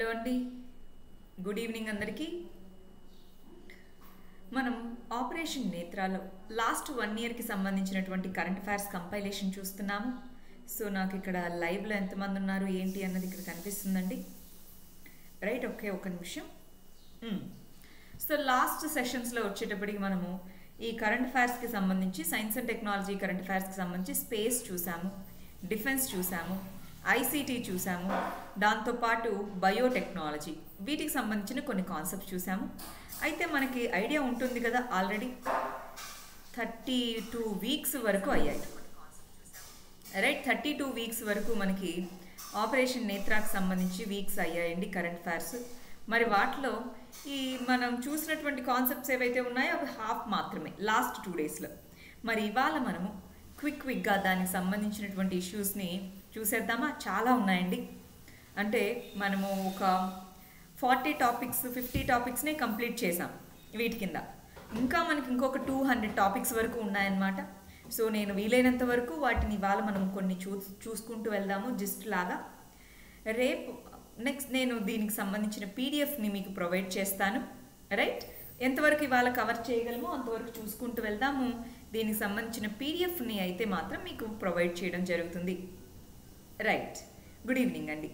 అండి good evening అందరికీ మనం ఆపరేషన్ నేత్రాలో లాస్ట్ వన్ ఇయర్కి సంబంధించినటువంటి కరెంట్ అఫైర్స్ కంపైలేషన్ చూస్తున్నాము సో నాకు ఇక్కడ లైవ్లో ఎంతమంది ఉన్నారు ఏంటి అన్నది ఇక్కడ కనిపిస్తుందండి రైట్ ఓకే ఒక నిమిషం సో లాస్ట్ సెషన్స్లో వచ్చేటప్పటికి మనము ఈ కరెంట్ అఫైర్స్కి సంబంధించి సైన్స్ అండ్ టెక్నాలజీ కరెంట్ అఫైర్స్కి సంబంధించి స్పేస్ చూసాము డిఫెన్స్ చూసాము ఐసీటీ చూసాము దాంతోపాటు బయోటెక్నాలజీ వీటికి సంబంధించిన కొన్ని కాన్సెప్ట్స్ చూసాము అయితే మనకి ఐడియా ఉంటుంది కదా ఆల్రెడీ థర్టీ టూ వీక్స్ వరకు అయ్యాయి రైట్ థర్టీ టూ వీక్స్ వరకు మనకి ఆపరేషన్ నేత్రాకు సంబంధించి వీక్స్ అయ్యాయండి కరెంట్ అఫైర్స్ మరి వాటిలో ఈ మనం చూసినటువంటి కాన్సెప్ట్స్ ఏవైతే ఉన్నాయో అవి హాఫ్ మాత్రమే లాస్ట్ టూ డేస్లో మరి ఇవాళ మనము క్విక్ క్విక్గా దానికి సంబంధించినటువంటి ఇష్యూస్ని చూసేద్దామా చాలా ఉన్నాయండి అంటే మనము ఒక ఫార్టీ టాపిక్స్ ఫిఫ్టీ టాపిక్స్నే కంప్లీట్ చేసాం వీటి కింద ఇంకా మనకి ఇంకొక టూ హండ్రెడ్ టాపిక్స్ వరకు ఉన్నాయన్నమాట సో నేను వీలైనంత వరకు వాటిని ఇవాళ మనం కొన్ని చూ చూసుకుంటూ వెళ్దాము జిస్ట్ లాగా రేపు నెక్స్ట్ నేను దీనికి సంబంధించిన పీడిఎఫ్ని మీకు ప్రొవైడ్ చేస్తాను రైట్ ఎంతవరకు ఇవాళ కవర్ చేయగలమో అంతవరకు చూసుకుంటూ వెళ్దాము దీనికి సంబంధించిన పీడిఎఫ్ని అయితే మాత్రం మీకు ప్రొవైడ్ చేయడం జరుగుతుంది రైట్ గుడ్ ఈవినింగ్ అండి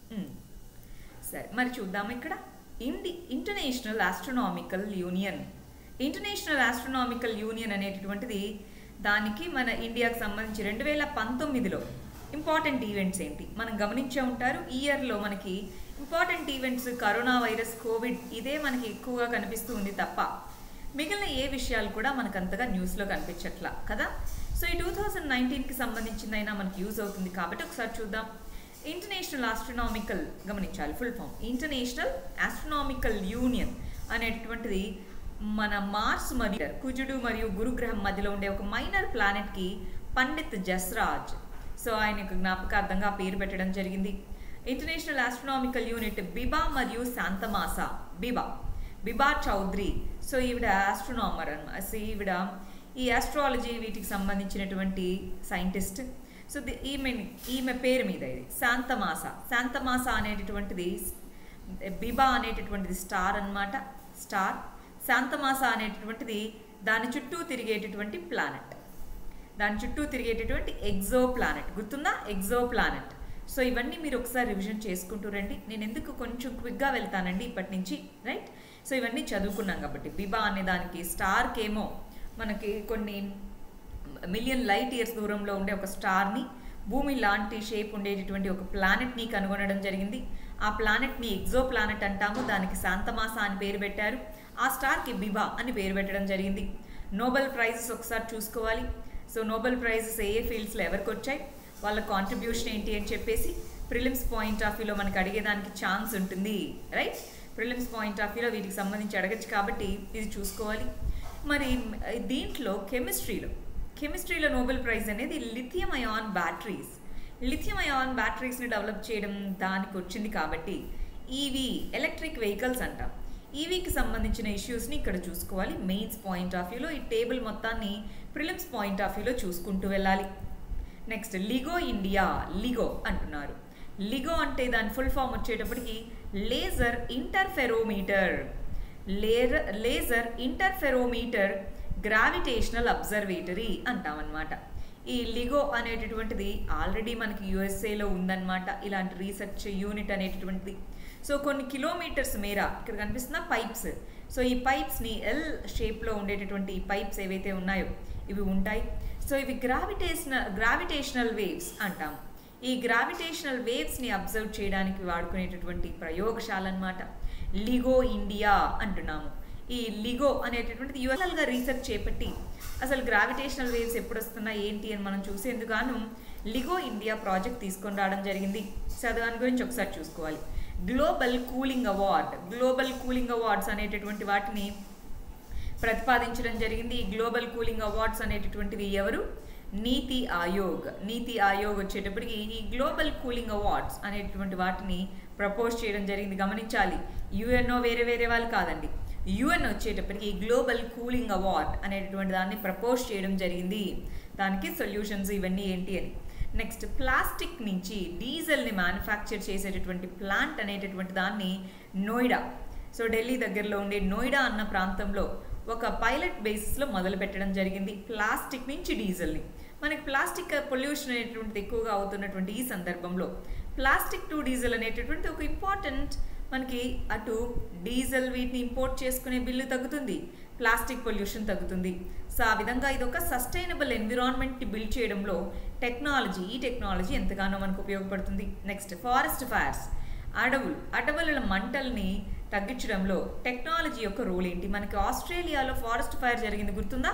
సరే మరి చూద్దాము ఇక్కడ ఇండి international astronomical union international astronomical union అనేటటువంటిది దానికి మన ఇండియాకు సంబంధించి రెండు వేల పంతొమ్మిదిలో ఇంపార్టెంట్ ఈవెంట్స్ ఏంటి మనం గమనించే ఉంటారు ఈ ఇయర్లో మనకి important events corona virus covid ఇదే మనకి ఎక్కువగా కనిపిస్తూ ఉంది తప్ప మిగిలిన ఏ విషయాలు కూడా మనకు అంతగా న్యూస్లో కనిపించట్లా కదా సో ఈ టూ థౌజండ్ నైన్టీన్కి సంబంధించిందైనా మనకి యూజ్ అవుతుంది కాబట్టి ఒకసారి చూద్దాం ఇంటర్నేషనల్ ఆస్ట్రోనామికల్ గమనించాలి full form international astronomical union అనేటటువంటిది మన మార్స్ మరియు కుజుడు మరియు గురుగ్రహం మధ్యలో ఉండే ఒక మైనర్ ప్లానెట్కి పండిత్ జస్రాజ్ సో ఆయనకు జ్ఞాపకార్థంగా పేరు పెట్టడం జరిగింది ఇంటర్నేషనల్ ఆస్ట్రోనామికల్ యూనిట్ బిబా మరియు శాంతమాస బిబా బిబా చౌదరి సో ఈవిడ ఆస్ట్రోనామర్ అనమాట ఈవిడ ఈ ఆస్ట్రాలజీ వీటికి సంబంధించినటువంటి సైంటిస్ట్ సో ఈమె ఈమె పేరు మీద ఇది శాంతమాస శాంతమాస అనేటటువంటిది బిబా అనేటటువంటిది స్టార్ అనమాట స్టార్ శాంతమాస అనేటటువంటిది దాని చుట్టూ తిరిగేటటువంటి ప్లానెట్ దాని చుట్టూ తిరిగేటటువంటి ఎగ్జో ప్లానెట్ గుర్తుందా ఎగ్జో ప్లానెట్ సో ఇవన్నీ మీరు ఒకసారి రివిజన్ చేసుకుంటూ రండి నేను ఎందుకు కొంచెం క్విక్గా వెళ్తానండి ఇప్పటి నుంచి రైట్ సో ఇవన్నీ చదువుకున్నాం కాబట్టి బిబా అనే దానికి స్టార్కేమో మనకి కొన్ని మిలియన్ లైట్ ఇయర్స్ దూరంలో ఉండే ఒక స్టార్ని భూమి లాంటి షేప్ ఉండేటటువంటి ఒక ప్లానెట్ని కనుగొనడం జరిగింది ఆ ప్లానెట్ని ఎగ్జో ప్లానెట్ అంటాము దానికి శాంతమాస అని పేరు పెట్టారు ఆ స్టార్కి బిబా అని పేరు పెట్టడం జరిగింది నోబెల్ ప్రైజెస్ ఒకసారి చూసుకోవాలి సో నోబెల్ ప్రైజెస్ ఏ ఏ ఫీల్డ్స్లో ఎవరికి వచ్చాయి వాళ్ళ కాంట్రిబ్యూషన్ ఏంటి అని చెప్పేసి ప్రిలిమ్స్ పాయింట్ ఆఫ్ వ్యూలో మనకు అడిగేదానికి ఛాన్స్ ఉంటుంది రైట్ ప్రిలిమ్స్ పాయింట్ ఆఫ్ వ్యూలో వీటికి సంబంధించి అడగచ్చు కాబట్టి ఇది చూసుకోవాలి మరి దీంట్లో కెమిస్ట్రీలో కెమిస్ట్రీలో నోబెల్ ప్రైజ్ అనేది lithium ion batteries lithium ion బ్యాటరీస్ని డెవలప్ చేయడం దానికి వచ్చింది కాబట్టి ఈవీ ఎలక్ట్రిక్ వెహికల్స్ అంటాం ఈవీకి సంబంధించిన ఇష్యూస్ని ఇక్కడ చూసుకోవాలి మెయిన్స్ పాయింట్ ఆఫ్ వ్యూలో ఈ టేబుల్ మొత్తాన్ని ప్రిలిమ్స్ పాయింట్ ఆఫ్ వ్యూలో చూసుకుంటూ వెళ్ళాలి నెక్స్ట్ లిగో ఇండియా లిగో అంటున్నారు లిగో అంటే దాని ఫుల్ ఫామ్ వచ్చేటప్పటికి లేజర్ ఇంటర్ఫెరోమీటర్ లేర్ లేజర్ ఇంటర్ఫెరోమీటర్ గ్రావిటేషనల్ అబ్జర్వేటరీ అంటామన్నమాట ఈ లిగో అనేటటువంటిది ఆల్రెడీ మనకి యుఎస్ఏలో ఉందన్నమాట ఇలాంటి రీసెర్చ్ యూనిట్ అనేటటువంటిది సో కొన్ని కిలోమీటర్స్ మేర ఇక్కడ కనిపిస్తున్న పైప్స్ సో ఈ పైప్స్ని ఎల్ షేప్లో ఉండేటటువంటి ఈ పైప్స్ ఏవైతే ఉన్నాయో ఇవి ఉంటాయి సో ఇవి గ్రావిటేషనల్ గ్రావిటేషనల్ వేవ్స్ అంటాం ఈ గ్రావిటేషనల్ వేవ్స్ని అబ్జర్వ్ చేయడానికి వాడుకునేటటువంటి ప్రయోగశాల అనమాట లిగో ఇండియా అంటున్నాము ఈ లిగో అనేటటువంటిది యువల్గా రీసెర్చ్ చేపట్టి అసలు గ్రావిటేషనల్ వేవ్స్ ఎప్పుడు వస్తున్నాయి ఏంటి అని మనం చూసేందుకు లిగో ఇండియా ప్రాజెక్ట్ తీసుకొని రావడం జరిగింది సో దాని గురించి ఒకసారి చూసుకోవాలి global cooling award global cooling awards అనేటటువంటి వాటిని ప్రతిపాదించడం జరిగింది ఈ గ్లోబల్ కూలింగ్ అవార్డ్స్ అనేటటువంటివి ఎవరు నీతి ఆయోగ్ నీతి ఆయోగ్ వచ్చేటప్పటికి ఈ గ్లోబల్ కూలింగ్ అవార్డ్స్ అనేటటువంటి వాటిని ప్రపోజ్ చేయడం జరిగింది గమనించాలి యుఎన్ఓ వేరే వేరే వాళ్ళు కాదండి యుఎన్ వచ్చేటప్పటికి గ్లోబల్ కూలింగ్ అవార్డ్ అనేటటువంటి దాన్ని ప్రపోజ్ చేయడం జరిగింది దానికి సొల్యూషన్స్ ఇవన్నీ ఏంటి అని నెక్స్ట్ ప్లాస్టిక్ నుంచి డీజిల్ని మ్యానుఫ్యాక్చర్ చేసేటటువంటి ప్లాంట్ అనేటటువంటి దాన్ని నోయిడా సో ఢిల్లీ దగ్గరలో ఉండే నోయిడా అన్న ప్రాంతంలో ఒక పైలట్ బేసిస్లో మొదలు పెట్టడం జరిగింది ప్లాస్టిక్ నుంచి డీజిల్ని మనకి ప్లాస్టిక్ పొల్యూషన్ అనేటువంటిది ఎక్కువగా అవుతున్నటువంటి ఈ సందర్భంలో ప్లాస్టిక్ టు డీజిల్ అనేటటువంటి ఒక ఇంపార్టెంట్ మనకి అటు డీజిల్ వీటిని ఇంపోర్ట్ చేసుకునే బిల్లు తగ్గుతుంది ప్లాస్టిక్ పొల్యూషన్ తగ్గుతుంది సో ఆ విధంగా ఇది ఒక సస్టైనబుల్ ఎన్విరాన్మెంట్ని బిల్డ్ చేయడంలో టెక్నాలజీ ఈ టెక్నాలజీ ఎంతగానో మనకు ఉపయోగపడుతుంది నెక్స్ట్ ఫారెస్ట్ ఫైర్స్ అడవులు అడవుల మంటల్ని తగ్గించడంలో టెక్నాలజీ యొక్క రోల్ ఏంటి మనకి ఆస్ట్రేలియాలో ఫారెస్ట్ ఫైర్ జరిగింది గుర్తుందా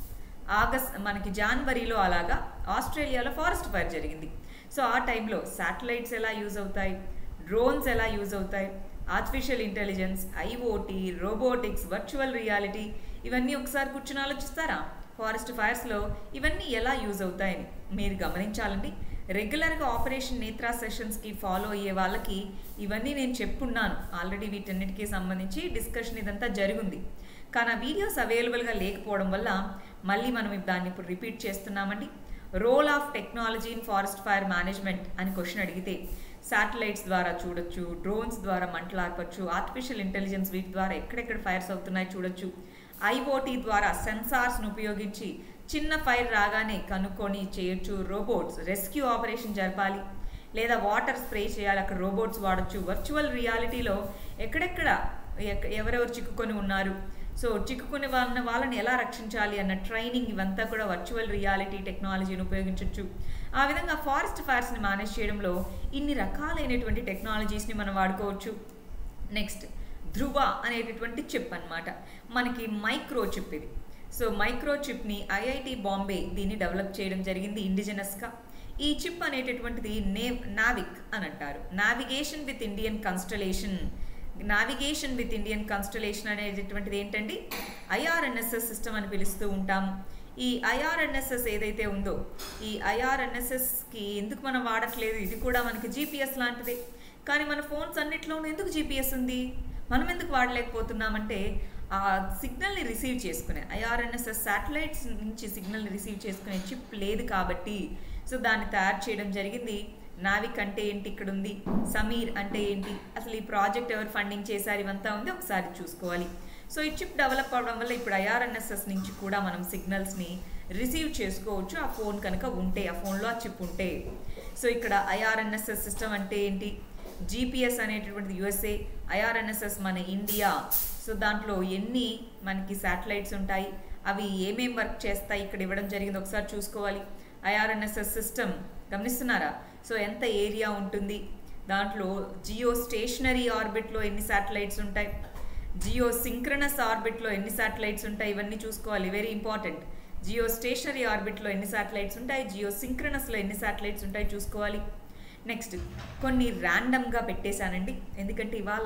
ఆగస్ట్ మనకి జనవరిలో అలాగా ఆస్ట్రేలియాలో ఫారెస్ట్ ఫైర్ జరిగింది సో ఆ టైంలో శాటిలైట్స్ ఎలా యూజ్ అవుతాయి డ్రోన్స్ ఎలా యూజ్ అవుతాయి artificial intelligence IoT robotics virtual reality ఇవన్నీ ఒకసారి కూర్చుని ఆలోచిస్తారా ఫారెస్ట్ ఫైర్స్లో ఇవన్నీ ఎలా యూజ్ అవుతాయని మీరు గమనించాలండి రెగ్యులర్గా ఆపరేషన్ నేత్రా సెషన్స్కి ఫాలో అయ్యే వాళ్ళకి ఇవన్నీ నేను చెప్పున్నాను ఆల్రెడీ వీటన్నిటికీ సంబంధించి డిస్కషన్ ఇదంతా జరిగింది కానీ ఆ వీడియోస్ అవైలబుల్గా లేకపోవడం వల్ల మళ్ళీ మనం దాన్ని ఇప్పుడు రిపీట్ చేస్తున్నామండి role of technology in forest fire management అని క్వశ్చన్ అడిగితే శాటిలైట్స్ ద్వారా చూడొచ్చు డ్రోన్స్ ద్వారా మంటలార్పచ్చు ఆర్టిఫిషియల్ ఇంటెలిజెన్స్ వీటి ద్వారా ఎక్కడెక్కడ ఫైర్స్ అవుతున్నాయి చూడొచ్చు ఐఓటీ ద్వారా సెన్సార్స్ను ఉపయోగించి చిన్న ఫైర్ రాగానే కనుక్కొని చేయొచ్చు రోబోట్స్ రెస్క్యూ ఆపరేషన్ జరపాలి లేదా వాటర్ స్ప్రే చేయాలి అక్కడ రోబోట్స్ వాడచ్చు వర్చువల్ రియాలిటీలో ఎక్కడెక్కడ ఎవరెవరు చిక్కుకొని ఉన్నారు సో చిక్కుకునే వాళ్ళని వాళ్ళని ఎలా రక్షించాలి అన్న ట్రైనింగ్ ఇవంతా కూడా వర్చువల్ రియాలిటీ టెక్నాలజీని ఉపయోగించవచ్చు ఆ విధంగా ఫారెస్ట్ ఫైర్స్ని మేనేజ్ చేయడంలో ఇన్ని రకాలైనటువంటి టెక్నాలజీస్ని మనం వాడుకోవచ్చు నెక్స్ట్ ధృవ అనేటటువంటి చిప్ అనమాట మనకి మైక్రో చిప్ ఇది సో మైక్రో చిప్ని ఐఐటి బాంబే దీన్ని డెవలప్ చేయడం జరిగింది ఇండిజినస్గా ఈ చిప్ అనేటటువంటిది నే నావిక్ అని అంటారు navigation with Indian constellation navigation with Indian constellation అనేటటువంటిది ఏంటండి ఐఆర్ఎన్ఎస్ఎస్ సిస్టమ్ అని పిలుస్తూ ఉంటాము ఈ ఐఆర్ఎన్ఎస్ఎస్ ఏదైతే ఉందో ఈ ఐఆర్ఎన్ఎస్ఎస్కి ఎందుకు మనం వాడట్లేదు ఇది కూడా మనకి జీపీఎస్ లాంటిదే కానీ మన ఫోన్స్ అన్నిట్లోనూ ఎందుకు జీపీఎస్ ఉంది మనం ఎందుకు వాడలేకపోతున్నామంటే ఆ సిగ్నల్ని రిసీవ్ చేసుకునే ఐఆర్ఎన్ఎస్ఎస్ శాటిలైట్స్ నుంచి సిగ్నల్ని రిసీవ్ చేసుకునే చిప్ లేదు కాబట్టి సో దాన్ని తయారు చేయడం జరిగింది నావిక్ అంటే ఏంటి ఇక్కడ ఉంది సమీర్ అంటే ఏంటి అసలు ఈ ప్రాజెక్ట్ ఎవరు ఫండింగ్ చేశారు ఇవంతా ఉంది ఒకసారి చూసుకోవాలి సో ఈ చిప్ డెవలప్ అవడం వల్ల ఇప్పుడు ఐఆర్ఎన్ఎస్ఎస్ నుంచి కూడా మనం సిగ్నల్స్ని రిసీవ్ చేసుకోవచ్చు ఆ ఫోన్ కనుక ఉంటే ఆ ఫోన్లో ఆ చిప్ ఉంటే సో ఇక్కడ ఐఆర్ఎన్ఎస్ఎస్ సిస్టమ్ అంటే ఏంటి జీపీఎస్ అనేటటువంటిది యుఎస్ఏ ఐఆర్ఎన్ఎస్ఎస్ మన ఇండియా సో దాంట్లో ఎన్ని మనకి శాటిలైట్స్ ఉంటాయి అవి ఏమేం వర్క్ చేస్తాయి ఇక్కడ ఇవ్వడం జరిగింది ఒకసారి చూసుకోవాలి ఐఆర్ఎన్ఎస్ఎస్ సిస్టమ్ గమనిస్తున్నారా సో ఎంత ఏరియా ఉంటుంది దాంట్లో జియో స్టేషనరీ ఆర్బిట్లో ఎన్ని శాటిలైట్స్ ఉంటాయి జియో సింక్రనస్ ఆర్బిట్లో ఎన్ని శాటిలైట్స్ ఉంటాయి ఇవన్నీ చూసుకోవాలి వెరీ ఇంపార్టెంట్ జియో స్టేషనరీ ఆర్బిట్లో ఎన్ని శాటిలైట్స్ ఉంటాయి జియో సింక్రనస్లో ఎన్ని శాటిలైట్స్ ఉంటాయి చూసుకోవాలి నెక్స్ట్ కొన్ని ర్యాండమ్గా పెట్టేశానండి ఎందుకంటే ఇవాళ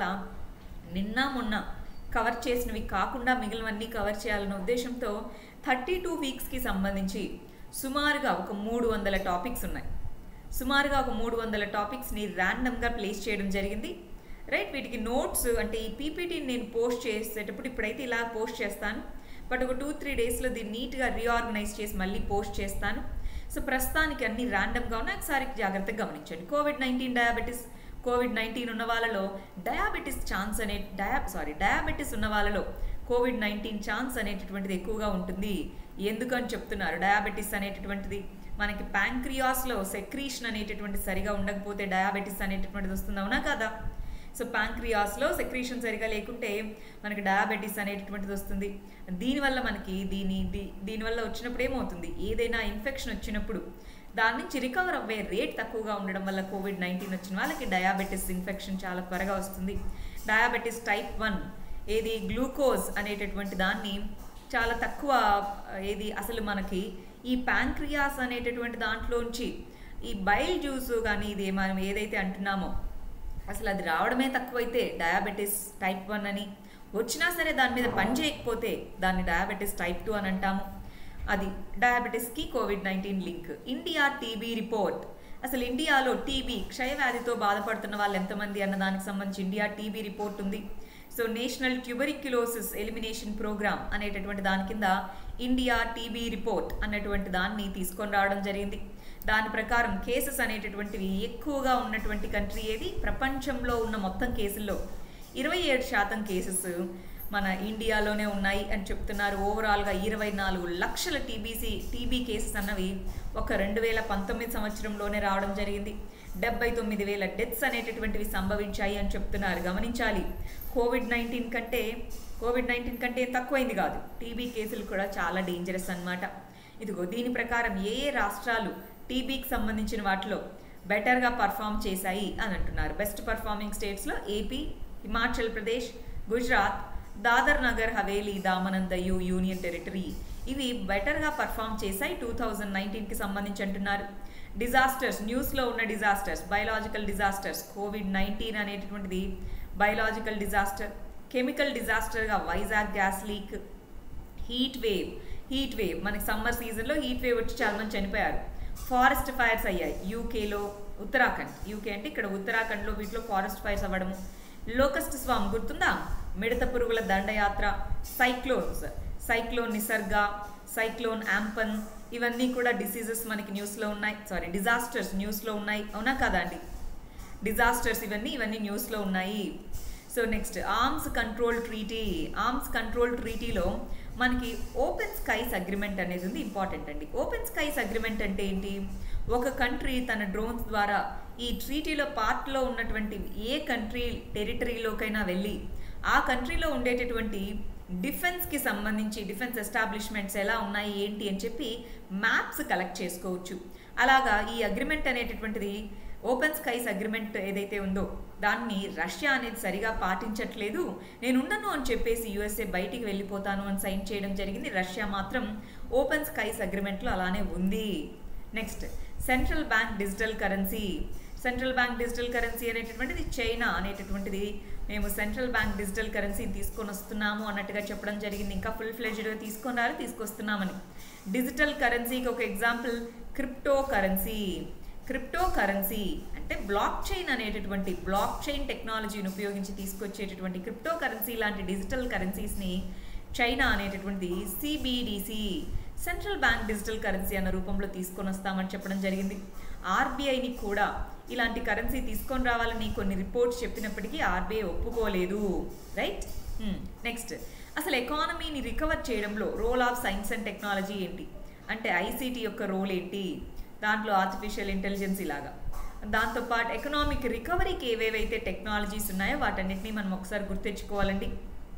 నిన్న మొన్న కవర్ చేసినవి కాకుండా మిగిలినవన్నీ కవర్ చేయాలన్న ఉద్దేశంతో థర్టీ టూ వీక్స్కి సంబంధించి సుమారుగా ఒక మూడు వందల టాపిక్స్ ఉన్నాయి సుమారుగా ఒక మూడు వందల టాపిక్స్ని ర్యాండమ్గా ప్లేస్ చేయడం జరిగింది రైట్ వీటికి నోట్స్ అంటే ఈ పీపీటీని నేను పోస్ట్ చేసేటప్పుడు ఇప్పుడైతే ఇలా పోస్ట్ చేస్తాను బట్ ఒక టూ త్రీ డేస్లో దీన్ని నీట్గా రీఆర్గనైజ్ చేసి మళ్ళీ పోస్ట్ చేస్తాను సో ప్రస్తుతానికి అన్ని ర్యాండమ్గా ఉన్నాయి ఒకసారి జాగ్రత్తగా గమనించండి covid nineteen diabetes covid nineteen ఉన్న వాళ్ళలో డయాబెటీస్ ఛాన్స్ అనే డయా సారీ డయాబెటీస్ ఉన్న వాళ్ళలో కోవిడ్ నైన్టీన్ ఛాన్స్ అనేటటువంటిది ఎక్కువగా ఉంటుంది ఎందుకని చెప్తున్నారు డయాబెటీస్ అనేటటువంటిది మనకి ప్యాంక్రియాస్లో సెక్రీషన్ అనేటటువంటి సరిగా ఉండకపోతే డయాబెటీస్ అనేటటువంటిది వస్తుంది అవునా కదా సో ప్యాంక్రియాస్లో సెక్రీషన్ సరిగా లేకుంటే మనకి డయాబెటీస్ అనేటటువంటిది వస్తుంది దీనివల్ల మనకి దీని దీనివల్ల వచ్చినప్పుడు ఏమవుతుంది ఏదైనా ఇన్ఫెక్షన్ వచ్చినప్పుడు దాని నుంచి రికవర్ అవ్వే రేట్ తక్కువగా ఉండడం వల్ల కోవిడ్ నైన్టీన్ వచ్చిన వాళ్ళకి డయాబెటీస్ ఇన్ఫెక్షన్ చాలా త్వరగా వస్తుంది డయాబెటీస్ టైప్ వన్ ఏది గ్లూకోజ్ అనేటటువంటి దాన్ని చాలా తక్కువ ఏది అసలు మనకి ఈ ప్యాంక్రియాస్ అనేటటువంటి దాంట్లోంచి ఈ బైల్ జ్యూస్ కానీ ఇది మనం ఏదైతే అంటున్నామో అసలు అది రావడమే తక్కువైతే డయాబెటీస్ టైప్ వన్ అని వచ్చినా సరే దాని మీద పని చేయకపోతే దాన్ని డయాబెటీస్ టైప్ టూ అని అంటాము అది డయాబెటీస్కి covid nineteen link India TB report అసలు ఇండియాలో టీబీ క్షయవ్యాధితో బాధపడుతున్న వాళ్ళు ఎంతమంది అన్న దానికి సంబంధించి ఇండియా టీబీ రిపోర్ట్ ఉంది so national tuberculosis elimination programme అనేటటువంటి దాని కింద ఇండియా టీబీ రిపోర్ట్ అన్నటువంటి దాన్ని తీసుకొని రావడం జరిగింది దాని ప్రకారం కేసెస్ అనేటటువంటివి ఎక్కువగా ఉన్నటువంటి కంట్రీ ఏది ప్రపంచంలో ఉన్న మొత్తం కేసుల్లో ఇరవై ఏడు శాతం కేసెస్ మన ఇండియాలోనే ఉన్నాయి అని చెప్తున్నారు ఓవరాల్గా ఇరవై నాలుగు లక్షల టీబీసీ టీబీ కేసెస్ అన్నవి ఒక రెండు వేల పంతొమ్మిది సంవత్సరంలోనే రావడం జరిగింది డెబ్బై తొమ్మిది వేల డెత్స్ అనేటటువంటివి సంభవించాయి అని చెప్తున్నారు గమనించాలి కోవిడ్ నైన్టీన్ కంటే కోవిడ్ నైన్టీన్ కంటే తక్కువైంది కాదు టీబీ కేసులు కూడా చాలా డేంజరస్ అన్నమాట ఇదిగో దీని ప్రకారం ఏ ఏ రాష్ట్రాలు టీబీకి సంబంధించిన వాటిలో బెటర్గా పర్ఫామ్ చేశాయి అని అంటున్నారు బెస్ట్ పర్ఫార్మింగ్ స్టేట్స్లో AP Himachal Pradesh Gujarat Dadra Nagar Haveli Daman Diu union territory ఇవి బెటర్గా పర్ఫామ్ చేశాయి టూ థౌజండ్ నైన్టీన్కి సంబంధించి అంటున్నారు డిజాస్టర్స్ న్యూస్లో ఉన్న disasters biological disasters covid nineteen అనేటటువంటిది బయలాజికల్ డిజాస్టర్ కెమికల్ డిజాస్టర్గా Vizag gas leak heat wave heat wave మనకి సమ్మర్ సీజన్లో హీట్ వేవ్ వచ్చి చాలా మంది చనిపోయారు ఫారెస్ట్ ఫైర్స్ అయ్యాయి యూకేలో ఉత్తరాఖండ్ యూకే అంటే ఇక్కడ ఉత్తరాఖండ్లో వీటిలో ఫారెస్ట్ ఫైర్స్ అవ్వడము లోకస్ట్ స్వామ్ గుర్తుందా మిడత పురుగుల దండయాత్ర cyclones cyclone Nisarga cyclone Amphan ఇవన్నీ కూడా డిసీజెస్ మనకి న్యూస్లో ఉన్నాయి సారీ డిజాస్టర్స్ న్యూస్లో ఉన్నాయి అవునా కదా అండి డిజాస్టర్స్ ఇవన్నీ ఇవన్నీ న్యూస్లో ఉన్నాయి so next arms control treaty arms control ట్రీటీలో మనకి ఓపెన్ స్కైస్ అగ్రిమెంట్ అనేది ఉంది ఇంపార్టెంట్ అండి ఓపెన్ స్కైస్ అగ్రిమెంట్ అంటే ఏంటి ఒక కంట్రీ తన డ్రోన్స్ ద్వారా ఈ ట్రీటీలో పార్ట్లో ఉన్నటువంటి ఏ కంట్రీ టెరిటరీలోకైనా వెళ్ళి ఆ కంట్రీలో ఉండేటటువంటి డిఫెన్స్కి సంబంధించి డిఫెన్స్ ఎస్టాబ్లిష్మెంట్స్ ఎలా ఉన్నాయి ఏంటి అని చెప్పి మ్యాప్స్ కలెక్ట్ చేసుకోవచ్చు అలాగా ఈ అగ్రిమెంట్ అనేటటువంటిది ఓపెన్ స్కైస్ అగ్రిమెంట్ ఏదైతే ఉందో దాన్ని రష్యా అనేది సరిగా పాటించట్లేదు నేను ఉండను అని చెప్పేసి యుఎస్ఏ బయటికి వెళ్ళిపోతాను అని సైన్ చేయడం జరిగింది రష్యా మాత్రం ఓపెన్ స్కైస్ అగ్రిమెంట్లో అలానే ఉంది next central bank digital currency central bank digital currency అనేటటువంటిది చైనా అనేటటువంటిది మేము సెంట్రల్ బ్యాంక్ డిజిటల్ కరెన్సీ తీసుకొని వస్తున్నాము అన్నట్టుగా చెప్పడం జరిగింది ఇంకా ఫుల్ ఫ్లెజ్డ్గా తీసుకొని రాలి తీసుకొస్తున్నామని డిజిటల్ కరెన్సీకి ఒక example crypto currency crypto currency అంటే బ్లాక్ చైన్ అనేటటువంటి బ్లాక్ చైన్ టెక్నాలజీని ఉపయోగించి తీసుకొచ్చేటటువంటి క్రిప్టో కరెన్సీ లాంటి డిజిటల్ కరెన్సీస్ని చైనా అనేటటువంటి CBDC central bank digital currency అన్న రూపంలో తీసుకొని వస్తామని చెప్పడం జరిగింది ఆర్బీఐని కూడా ఇలాంటి కరెన్సీ తీసుకొని రావాలని కొన్ని రిపోర్ట్స్ చెప్పినప్పటికీ ఆర్బీఐ ఒప్పుకోలేదు రైట్ నెక్స్ట్ అసలు ఎకానమీని రికవర్ చేయడంలో role of science and technology ఏంటి అంటే ఐసీటీ యొక్క రోల్ ఏంటి దాంట్లో ఆర్టిఫిషియల్ ఇంటెలిజెన్స్ ఇలాగా దాంతోపాటు ఎకనామిక్ రికవరీకి ఏవేవైతే టెక్నాలజీస్ ఉన్నాయో వాటన్నిటిని మనం ఒకసారి గుర్తించుకోవాలండి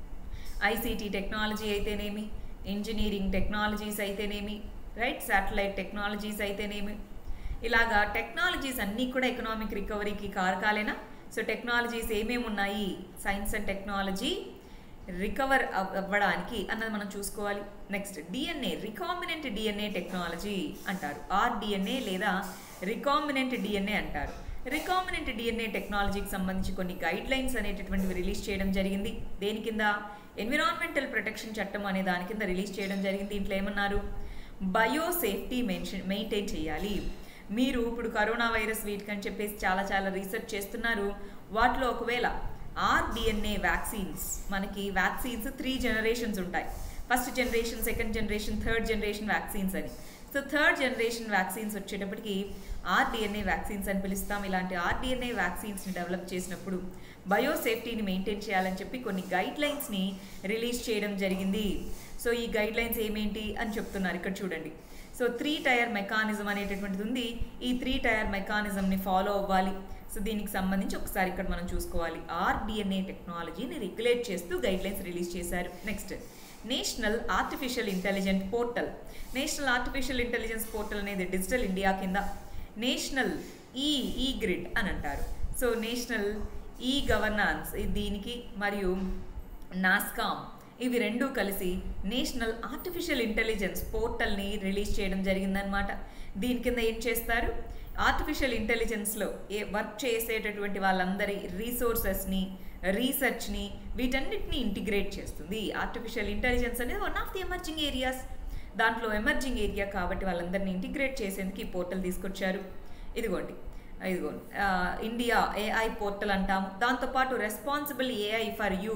ఐసీటీ టెక్నాలజీ అయితేనేమి ఇంజనీరింగ్ టెక్నాలజీస్ అయితేనేమి రైట్ శాటిలైట్ టెక్నాలజీస్ అయితేనేమి ఇలాగా టెక్నాలజీస్ అన్నీ కూడా ఎకనామిక్ రికవరీకి కారకాలేనా సో టెక్నాలజీస్ ఏమేమి ఉన్నాయి సైన్స్ అండ్ టెక్నాలజీ రికవర్ అవ్వడానికి అన్నది మనం చూసుకోవాలి next DNA recombinant DNA technology అంటారు ఆర్డిఎన్ఏ లేదా రికామినెంట్ డిఎన్ఏ అంటారు రికామినెంట్ డిఎన్ఏ టెక్నాలజీకి సంబంధించి కొన్ని గైడ్ లైన్స్ అనేటటువంటివి రిలీజ్ చేయడం జరిగింది దేని కింద ఎన్విరాన్మెంటల్ ప్రొటెక్షన్ చట్టం అనే దాని కింద రిలీజ్ చేయడం జరిగింది దీంట్లో ఏమన్నారు బయో సేఫ్టీ మెన్షన్ మెయింటైన్ చేయాలి మీరు ఇప్పుడు కరోనా వైరస్ వీటికని చెప్పేసి చాలా చాలా రీసెర్చ్ చేస్తున్నారు వాటిలో ఒకవేళ ఆర్డిఎన్ఏ వ్యాక్సిన్స్ మనకి వ్యాక్సిన్స్ త్రీ జనరేషన్స్ ఉంటాయి first generation second generation third generation vaccines అని సో థర్డ్ జనరేషన్ వ్యాక్సిన్స్ వచ్చేటప్పటికి ఆర్డిఎన్ఏ వ్యాక్సిన్స్ అని పిలుస్తాం ఇలాంటి ఆర్డిఎన్ఏ వ్యాక్సిన్స్ని డెవలప్ చేసినప్పుడు బయో సేఫ్టీని మెయింటైన్ చేయాలని చెప్పి కొన్ని గైడ్ లైన్స్ని రిలీజ్ చేయడం జరిగింది సో ఈ గైడ్ లైన్స్ ఏమేంటి అని చెప్తున్నారు ఇక్కడ చూడండి సో త్రీ టైర్ మెకానిజం అనేటటువంటిది ఉంది ఈ త్రీ టైర్ మెకానిజంని ఫాలో అవ్వాలి సో దీనికి సంబంధించి ఒకసారి ఇక్కడ మనం చూసుకోవాలి ఆర్డిఎన్ఏ టెక్నాలజీని రెగ్యులేట్ చేస్తూ గైడ్ లైన్స్ రిలీజ్ చేశారు next national artificial intelligent portal national artificial intelligence portal అనేది డిజిటల్ ఇండియా కింద నేషనల్ ఈ ఈ గ్రిడ్ అని అంటారు సో నేషనల్ ఈ గవర్నాన్స్ దీనికి మరియు నాస్కామ్ ఇవి రెండూ కలిసి నేషనల్ ఆర్టిఫిషియల్ ఇంటెలిజెన్స్ పోర్టల్ని రిలీజ్ చేయడం జరిగిందనమాట దీని కింద ఏం చేస్తారు ఆర్టిఫిషియల్ ఇంటెలిజెన్స్లో ఏ వర్క్ చేసేటటువంటి వాళ్ళందరి రీసోర్సెస్ని రీసెర్చ్ని వీటన్నిటిని ఇంటిగ్రేట్ చేస్తుంది ఆర్టిఫిషియల్ ఇంటెలిజెన్స్ అనేది one of the emerging areas దాంట్లో ఎమర్జింగ్ ఏరియా కాబట్టి వాళ్ళందరినీ ఇంటిగ్రేట్ చేసేందుకు ఈ పోర్టల్ తీసుకొచ్చారు ఇదిగోండి ఇదిగోండి ఇండియా ఏఐ పోర్టల్ అంటాము దాంతోపాటు రెస్పాన్సిబుల్ ఏఐ ఫర్ యూత్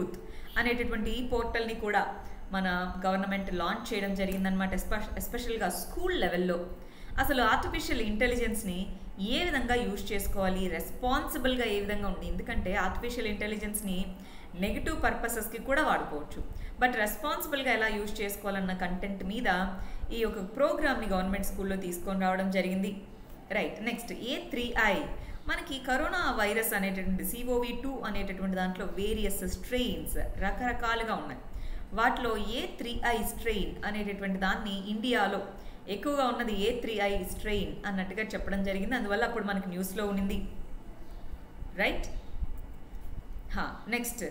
అనేటటువంటి ఈ పోర్టల్ని కూడా మన గవర్నమెంట్ లాంచ్ చేయడం జరిగిందనమాట ఎస్పెషల్గా స్కూల్ లెవెల్లో అసలు ఆర్టిఫిషియల్ ఇంటెలిజెన్స్ని ఏ విధంగా యూజ్ చేసుకోవాలి రెస్పాన్సిబుల్గా ఏ విధంగా ఉంది ఎందుకంటే ఆర్టిఫిషియల్ ఇంటెలిజెన్స్ని నెగిటివ్ పర్పసెస్కి కూడా వాడుకోవచ్చు బట్ రెస్పాన్సిబుల్గా ఎలా యూజ్ చేసుకోవాలన్న కంటెంట్ మీద ఈ యొక్క ప్రోగ్రామ్ని గవర్నమెంట్ స్కూల్లో తీసుకొని రావడం జరిగింది right next A three I మనకి కరోనా వైరస్ అనేటటువంటి సిఓవి టూ అనేటటువంటి దాంట్లో వేరియస్ స్ట్రెయిన్స్ రకరకాలుగా ఉన్నాయి వాటిలో ఏ త్రీ ఐ స్ట్రెయిన్ అనేటటువంటి దాన్ని ఇండియాలో ఎక్కువగా ఉన్నది ఏ త్రీ ఐ స్ట్రెయిన్ అన్నట్టుగా చెప్పడం జరిగింది అందువల్ల అప్పుడు మనకి న్యూస్లో ఉన్నింది రైట్ నెక్స్ట్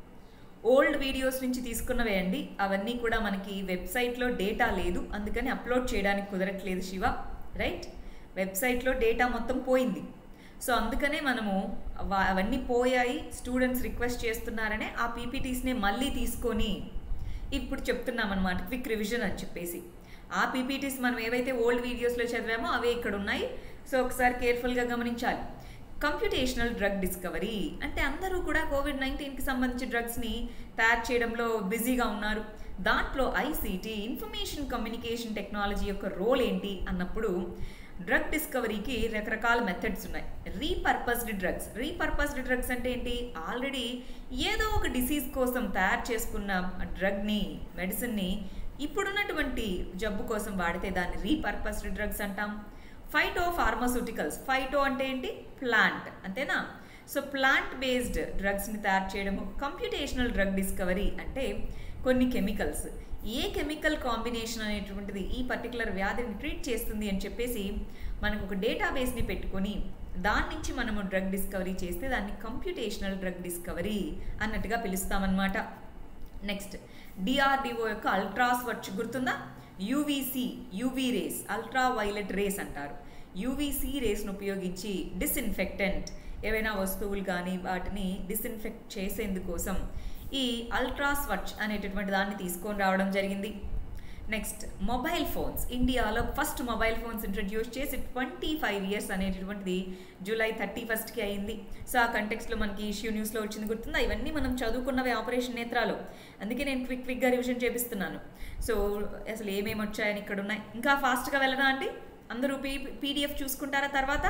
ఓల్డ్ వీడియోస్ నుంచి తీసుకున్నవే అండి అవన్నీ కూడా మనకి వెబ్సైట్లో డేటా లేదు అందుకని అప్లోడ్ చేయడానికి కుదరట్లేదు శివ రైట్ వెబ్సైట్లో డేటా మొత్తం పోయింది సో అందుకనే మనము అవన్నీ పోయాయి స్టూడెంట్స్ రిక్వెస్ట్ చేస్తున్నారనే ఆ పీపీటీస్ని మళ్ళీ తీసుకొని ఇప్పుడు చెప్తున్నాం అనమాట క్విక్ రివిజన్ అని చెప్పేసి ఆ పీపీటీస్ మనం ఏవైతే ఓల్డ్ వీడియోస్లో చదివామో అవే ఇక్కడ ఉన్నాయి సో ఒకసారి కేర్ఫుల్గా గమనించాలి కంప్యూటేషనల్ డ్రగ్ డిస్కవరీ అంటే అందరూ కూడా కోవిడ్ నైన్టీన్కి సంబంధించి డ్రగ్స్ని తయారు చేయడంలో బిజీగా ఉన్నారు దాంట్లో ఐసీటీ ఇన్ఫర్మేషన్ కమ్యూనికేషన్ టెక్నాలజీ యొక్క రోల్ ఏంటి అన్నప్పుడు డ్రగ్ డిస్కవరీకి రకరకాల మెథడ్స్ ఉన్నాయి రీపర్పస్డ్ డ్రగ్స్ రీపర్పస్డ్ డ్రగ్స్ అంటే ఏంటి ఆల్రెడీ ఏదో ఒక డిసీజ్ కోసం తయారు చేసుకున్న డ్రగ్ని మెడిసిన్ని ఇప్పుడున్నటువంటి జబ్బు కోసం వాడితే దాన్ని రీపర్పస్డ్ డ్రగ్స్ అంటాం ఫైటో ఫార్మాస్యూటికల్స్ ఫైటో అంటే ఏంటి ప్లాంట్ అంతేనా సో ప్లాంట్ బేస్డ్ డ్రగ్స్ని తయారు చేయడము కంప్యూటేషనల్ డ్రగ్ డిస్కవరీ అంటే కొన్ని కెమికల్స్ ఏ కెమికల్ కాంబినేషన్ అనేటువంటిది ఈ పర్టికులర్ వ్యాధిని ట్రీట్ చేస్తుంది అని చెప్పేసి మనకు ఒక డేటాబేస్ని పెట్టుకొని దాని నుంచి మనము డ్రగ్ డిస్కవరీ చేస్తే దాన్ని కంప్యూటేషనల్ డ్రగ్ డిస్కవరీ అన్నట్టుగా పిలుస్తామన్నమాట నెక్స్ట్ డిఆర్డిఓ యొక్క అల్ట్రాస్ వచ్చి గుర్తుందా UVC UV rays ultra violet rays అంటారు యూవీసీ రేస్ను ఉపయోగించి డిస్ఇన్ఫెక్టెంట్ ఏవైనా వస్తువులు కానీ వాటిని డిస్ఇన్ఫెక్ట్ చేసేందుకోసం ఈ అల్ట్రా స్వచ్ అనేటటువంటి దాన్ని తీసుకొని రావడం జరిగింది నెక్స్ట్ మొబైల్ ఫోన్స్ ఇండియాలో ఫస్ట్ మొబైల్ ఫోన్స్ ఇంట్రడ్యూస్ చేసి ట్వంటీ ఫైవ్ ఇయర్స్ అనేటటువంటిది జూలై థర్టీ ఫస్ట్కి అయింది సో ఆ కంటెక్స్లో మనకి ఇష్యూ న్యూస్లో వచ్చింది గుర్తుందా ఇవన్నీ మనం చదువుకున్నవి ఆపరేషన్ నేత్రాలు అందుకే నేను క్విక్ క్విక్గా రివిజన్ చేపిస్తున్నాను సో అసలు ఏమేమి వచ్చాయని ఇక్కడ ఉన్నాయి ఇంకా ఫాస్ట్గా వెళ్ళదా అండి అందరూ పీ పీడిఎఫ్ చూసుకుంటారా తర్వాత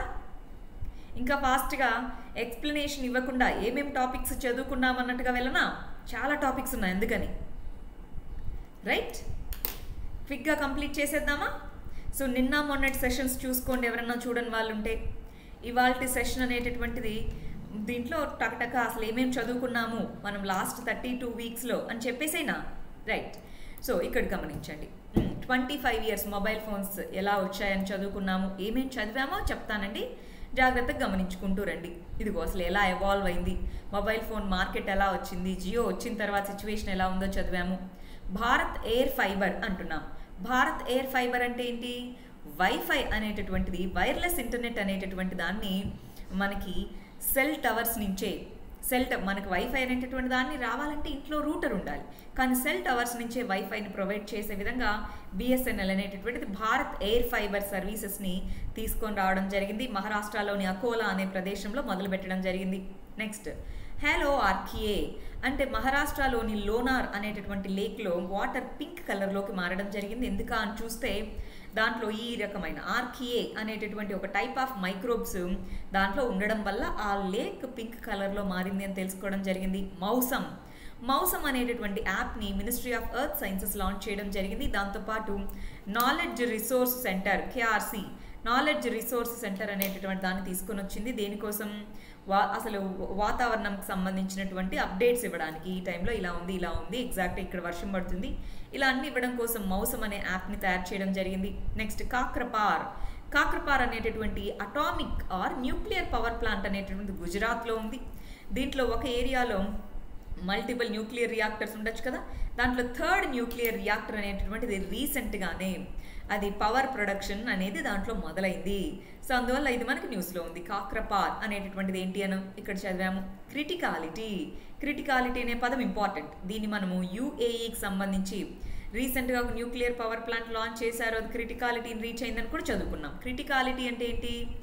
ఇంకా ఫాస్ట్గా ఎక్స్ప్లెనేషన్ ఇవ్వకుండా ఏమేమి టాపిక్స్ చదువుకున్నాం అన్నట్టుగా వెళ్ళనా చాలా టాపిక్స్ ఉన్నాయి ఎందుకని రైట్ క్విక్గా కంప్లీట్ చేసేద్దామా సో నిన్న మొన్నటి సెషన్స్ చూసుకోండి ఎవరన్నా చూడని వాళ్ళు ఉంటే ఇవాళ సెషన్ అనేటటువంటిది దీంట్లో టకటక అసలు ఏమేమి చదువుకున్నాము మనం లాస్ట్ థర్టీ టూ వీక్స్లో అని చెప్పేసేనా రైట్ సో ఇక్కడ గమనించండి twenty five years mobile phones ఎలా వచ్చాయని చదువుకున్నాము ఏమేమి చదివామో చెప్తానండి జాగ్రత్తగా గమనించుకుంటూ రండి ఇదిగో అసలు ఎలా ఎవాల్వ్ అయింది మొబైల్ ఫోన్ మార్కెట్ ఎలా వచ్చింది జియో వచ్చిన తర్వాత సిచ్యువేషన్ ఎలా ఉందో చదివాము భారత్ ఎయిర్ ఫైబర్ అంటున్నాం భారత్ ఎయిర్ ఫైబర్ అంటే ఏంటి వైఫై అనేటటువంటిది వైర్లెస్ ఇంటర్నెట్ అనేటటువంటి దాన్ని మనకి సెల్ టవర్స్ నుంచే సెల్ మనకు వైఫై అనేటటువంటి దాన్ని రావాలంటే ఇంట్లో రూటర్ ఉండాలి కానీ సెల్ టవర్స్ నుంచే వైఫైని ప్రొవైడ్ చేసే విధంగా బిఎస్ఎన్ఎల్ అనేటటువంటిది భారత్ ఎయిర్ ఫైబర్ సర్వీసెస్ని తీసుకొని రావడం జరిగింది మహారాష్ట్రలోని అకోలా అనే ప్రదేశంలో మొదలుపెట్టడం జరిగింది నెక్స్ట్ హలో ఆర్కియే అంటే మహారాష్ట్రలోని లోనార్ అనేటటువంటి లేక్లో వాటర్ పింక్ కలర్లోకి మారడం జరిగింది ఎందుక అని చూస్తే దాంట్లో ఈ రకమైన ఆర్కియే అనేటటువంటి ఒక టైప్ ఆఫ్ మైక్రోబ్స్ దాంట్లో ఉండడం వల్ల ఆ లేక్ పింక్ కలర్లో మారింది అని తెలుసుకోవడం జరిగింది మౌసం మౌసం అనేటటువంటి యాప్ని ministry of earth sciences launch చేయడం జరిగింది దాంతోపాటు knowledge resource centre KRC knowledge resource centre అనేటటువంటి దాన్ని తీసుకొని వచ్చింది దేనికోసం వా అసలు వాతావరణంకి సంబంధించినటువంటి అప్డేట్స్ ఇవ్వడానికి ఈ టైంలో ఇలా ఉంది ఇలా ఉంది ఎగ్జాక్ట్ ఇక్కడ వర్షం పడుతుంది ఇలా అన్ని ఇవ్వడం కోసం మౌసం అనే యాప్ని తయారు చేయడం జరిగింది నెక్స్ట్ కాక్రపార్ కాక్రపార్ అనేటటువంటి atomic or nuclear power plant అనేటటువంటి గుజరాత్లో ఉంది దీంట్లో ఒక ఏరియాలో మల్టిపుల్ న్యూక్లియర్ రియాక్టర్స్ ఉండొచ్చు కదా దాంట్లో థర్డ్ న్యూక్లియర్ రియాక్టర్ అనేటటువంటిది రీసెంట్గానే అది పవర్ ప్రొడక్షన్ అనేది దాంట్లో మొదలైంది సో అందువల్ల ఇది మనకి న్యూస్లో ఉంది కాక్రపార్ అనేటటువంటిది ఏంటి అని ఇక్కడ చదివాము క్రిటికాలిటీ క్రిటికాలిటీ అనే పదం ఇంపార్టెంట్ దీన్ని మనము యూఏఈకి సంబంధించి రీసెంట్గా ఒక న్యూక్లియర్ పవర్ ప్లాంట్ లాంచ్ చేశారు అది క్రిటికాలిటీని రీచ్ అయిందని కూడా చదువుకున్నాం క్రిటికాలిటీ అంటే ఏంటి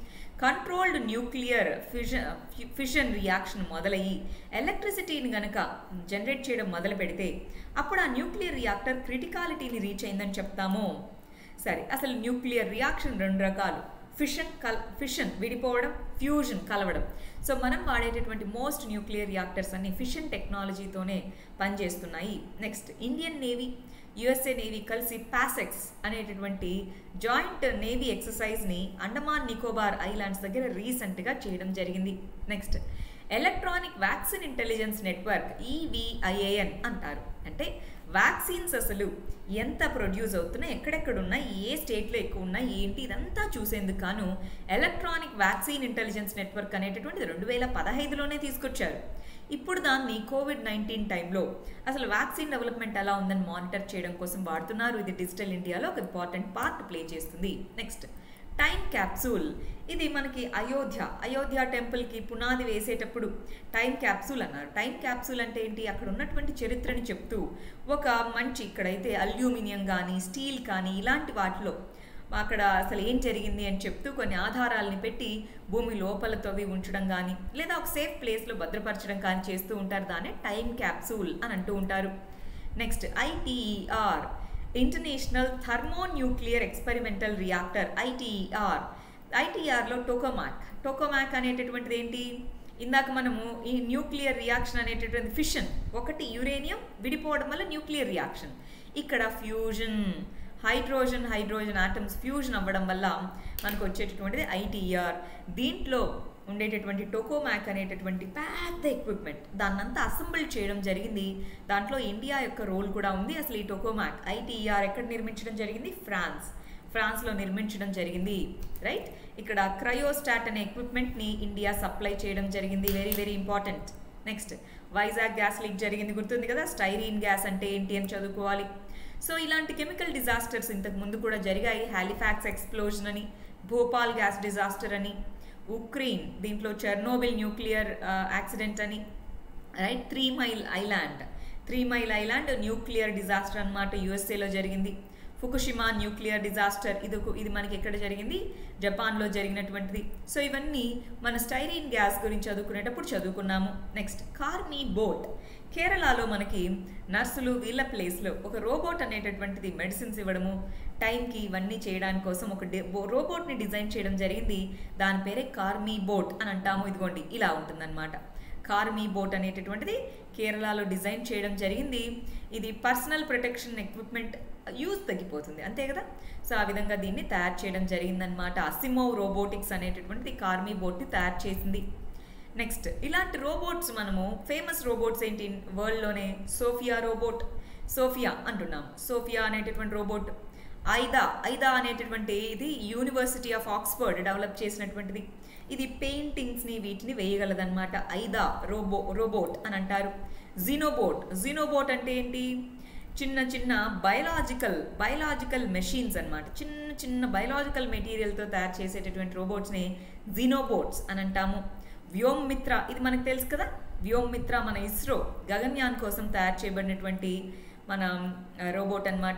controlled nuclear fission fission reaction మొదలయ్యి ఎలక్ట్రిసిటీని గనక జనరేట్ చేయడం మొదలు పెడితే అప్పుడు ఆ న్యూక్లియర్ రియాక్టర్ క్రిటికాలిటీని రీచ్ అయిందని చెప్తాము సరే అసలు న్యూక్లియర్ రియాక్షన్ రెండు రకాలు ఫిషన్ కల్ ఫిషన్ విడిపోవడం ఫ్యూజన్ కలవడం సో మనం వాడేటటువంటి మోస్ట్ న్యూక్లియర్ రియాక్టర్స్ అన్ని ఫిషన్ టెక్నాలజీతోనే పనిచేస్తున్నాయి next Indian navy USA navy కలిసి పాసెక్స్ అనేటటువంటి జాయింట్ నేవీ ఎక్సర్సైజ్ని అండమాన్ నికోబార్ ఐలాండ్స్ దగ్గర రీసెంట్గా చేయడం జరిగింది next electronic vaccine intelligence network eVIN అంటారు అంటే వ్యాక్సిన్స్ అసలు ఎంత ప్రొడ్యూస్ అవుతున్నాయి ఎక్కడెక్కడ ఉన్నాయి ఏ స్టేట్లో ఎక్కువ ఉన్నాయి ఏంటి ఇదంతా చూసేందుకు గాను ఎలక్ట్రానిక్ వ్యాక్సిన్ ఇంటెలిజెన్స్ నెట్వర్క్ అనేటటువంటిది రెండు వేల పదహైదులోనే తీసుకొచ్చారు ఇప్పుడు దాన్ని కోవిడ్ నైన్టీన్ టైంలో అసలు వ్యాక్సిన్ డెవలప్మెంట్ ఎలా ఉందని మానిటర్ చేయడం కోసం వాడుతున్నారు ఇది డిజిటల్ ఇండియాలో ఒక ఇంపార్టెంట్ పార్ట్ ప్లే చేస్తుంది నెక్స్ట్ టైం క్యాప్సూల్ ఇది మనకి అయోధ్య అయోధ్య టెంపుల్కి పునాది వేసేటప్పుడు టైం క్యాప్సూల్ అన్నారు టైం క్యాప్సూల్ అంటే ఏంటి అక్కడ ఉన్నటువంటి చరిత్రని చెప్తూ ఒక మంచి ఇక్కడైతే అల్యూమినియం కానీ స్టీల్ కానీ ఇలాంటి వాటిలో అక్కడ అసలు ఏం జరిగింది అని చెప్తూ కొన్ని ఆధారాలని పెట్టి భూమి లోపల తవ్వి ఉంచడం కానీ లేదా ఒక సేఫ్ ప్లేస్లో భద్రపరచడం కానీ చేస్తూ ఉంటారు దాన్ని టైం క్యాప్సూల్ అని అంటూ ఉంటారు next ITER international thermonuclear experimental reactor ITER ఐటీఆర్లో టోకోమాక్ టోకోమాక్ అనేటటువంటిది ఏంటి ఇందాక మనము ఈ న్యూక్లియర్ రియాక్షన్ అనేటటువంటి ఫిషన్ ఒకటి యురేనియం విడిపోవడం వల్ల న్యూక్లియర్ రియాక్షన్ ఇక్కడ fusion hydrogen hydrogen atoms fusion అవ్వడం వల్ల మనకు వచ్చేటటువంటిది ఐటీఆర్ దీంట్లో ఉండేటటువంటి టోకోమాక్ అనేటటువంటి పెద్ద ఎక్విప్మెంట్ దాన్నంతా అసెంబుల్ చేయడం జరిగింది దాంట్లో ఇండియా యొక్క రోల్ కూడా ఉంది అసలు ఈ టోకోమాక్ ఐటీఆర్ ఎక్కడ నిర్మించడం జరిగింది ఫ్రాన్స్ ఫ్రాన్స్లో నిర్మించడం జరిగింది రైట్ ఇక్కడ క్రయోస్టాట్ అనే ఎక్విప్మెంట్ని ఇండియా సప్లై చేయడం జరిగింది very very important next Vizag gas leak జరిగింది గుర్తుంది కదా స్టైరీన్ గ్యాస్ అంటే ఏంటి అని చదువుకోవాలి సో ఇలాంటి కెమికల్ డిజాస్టర్స్ ఇంతకు ముందు కూడా జరిగాయి హాలిఫాక్స్ ఎక్స్ప్లోజన్ అని భోపాల్ గ్యాస్ డిజాస్టర్ అని ఉక్రెయిన్ దీంట్లో చెర్నోబిల్ న్యూక్లియర్ యాక్సిడెంట్ అని right three mile island three mile island nuclear disaster అనమాట యుఎస్ఏలో జరిగింది ఫుకుషిమా న్యూక్లియర్ డిజాస్టర్ ఇది ఇది మనకి ఎక్కడ జరిగింది జపాన్లో జరిగినటువంటిది సో ఇవన్నీ మన స్టైరీన్ గ్యాస్ గురించి చదువుకునేటప్పుడు చదువుకున్నాము నెక్స్ట్ కార్మీ బోట్ కేరళలో మనకి నర్సులు వీళ్ళ ప్లేస్లో ఒక రోబోట్ అనేటటువంటిది మెడిసిన్స్ ఇవ్వడము టైంకి ఇవన్నీ చేయడానికి కోసం ఒక రోబోట్ని డిజైన్ చేయడం జరిగింది దాని పేరే కార్మీ బోట్ అని అంటాము ఇదిగోండి ఇలా ఉంటుందన్నమాట కార్మీ బోట్ అనేటటువంటిది కేరళలో డిజైన్ చేయడం జరిగింది ఇది పర్సనల్ ప్రొటెక్షన్ ఎక్విప్మెంట్ యూజ్ తగ్గిపోతుంది అంతే కదా సో ఆ విధంగా దీన్ని తయారు చేయడం జరిగిందనమాట అసిమో రోబోటిక్స్ అనేటటువంటిది కార్మీ బోట్ని తయారు చేసింది నెక్స్ట్ ఇలాంటి రోబోట్స్ మనము ఫేమస్ రోబోట్స్ ఏంటి వరల్డ్లోనే సోఫియా రోబోట్ సోఫియా అంటున్నాం సోఫియా అనేటటువంటి రోబోట్ ఐదా ఐదా అనేటటువంటి ఇది యూనివర్సిటీ ఆఫ్ ఆక్స్ఫర్డ్ డెవలప్ చేసినటువంటిది ఇది పెయింటింగ్స్ని వీటిని వేయగలదన్నమాట ఐదా రోబో రోబోట్ అని అంటారు జీనోబోట్ జీనోబోట్ అంటే ఏంటి చిన్న చిన్న బయలాజికల్ బయలాజికల్ మెషిన్స్ అనమాట చిన్న చిన్న బయలాజికల్ మెటీరియల్తో తయారు చేసేటటువంటి రోబోట్స్ని జీనోబోట్స్ అని అంటాము వ్యోమ్మిత్ర ఇది మనకు తెలుసు కదా వ్యోమ్మిత్ర మన ఇస్రో గగన్యాన్ కోసం తయారు చేయబడినటువంటి మన రోబోట్ అనమాట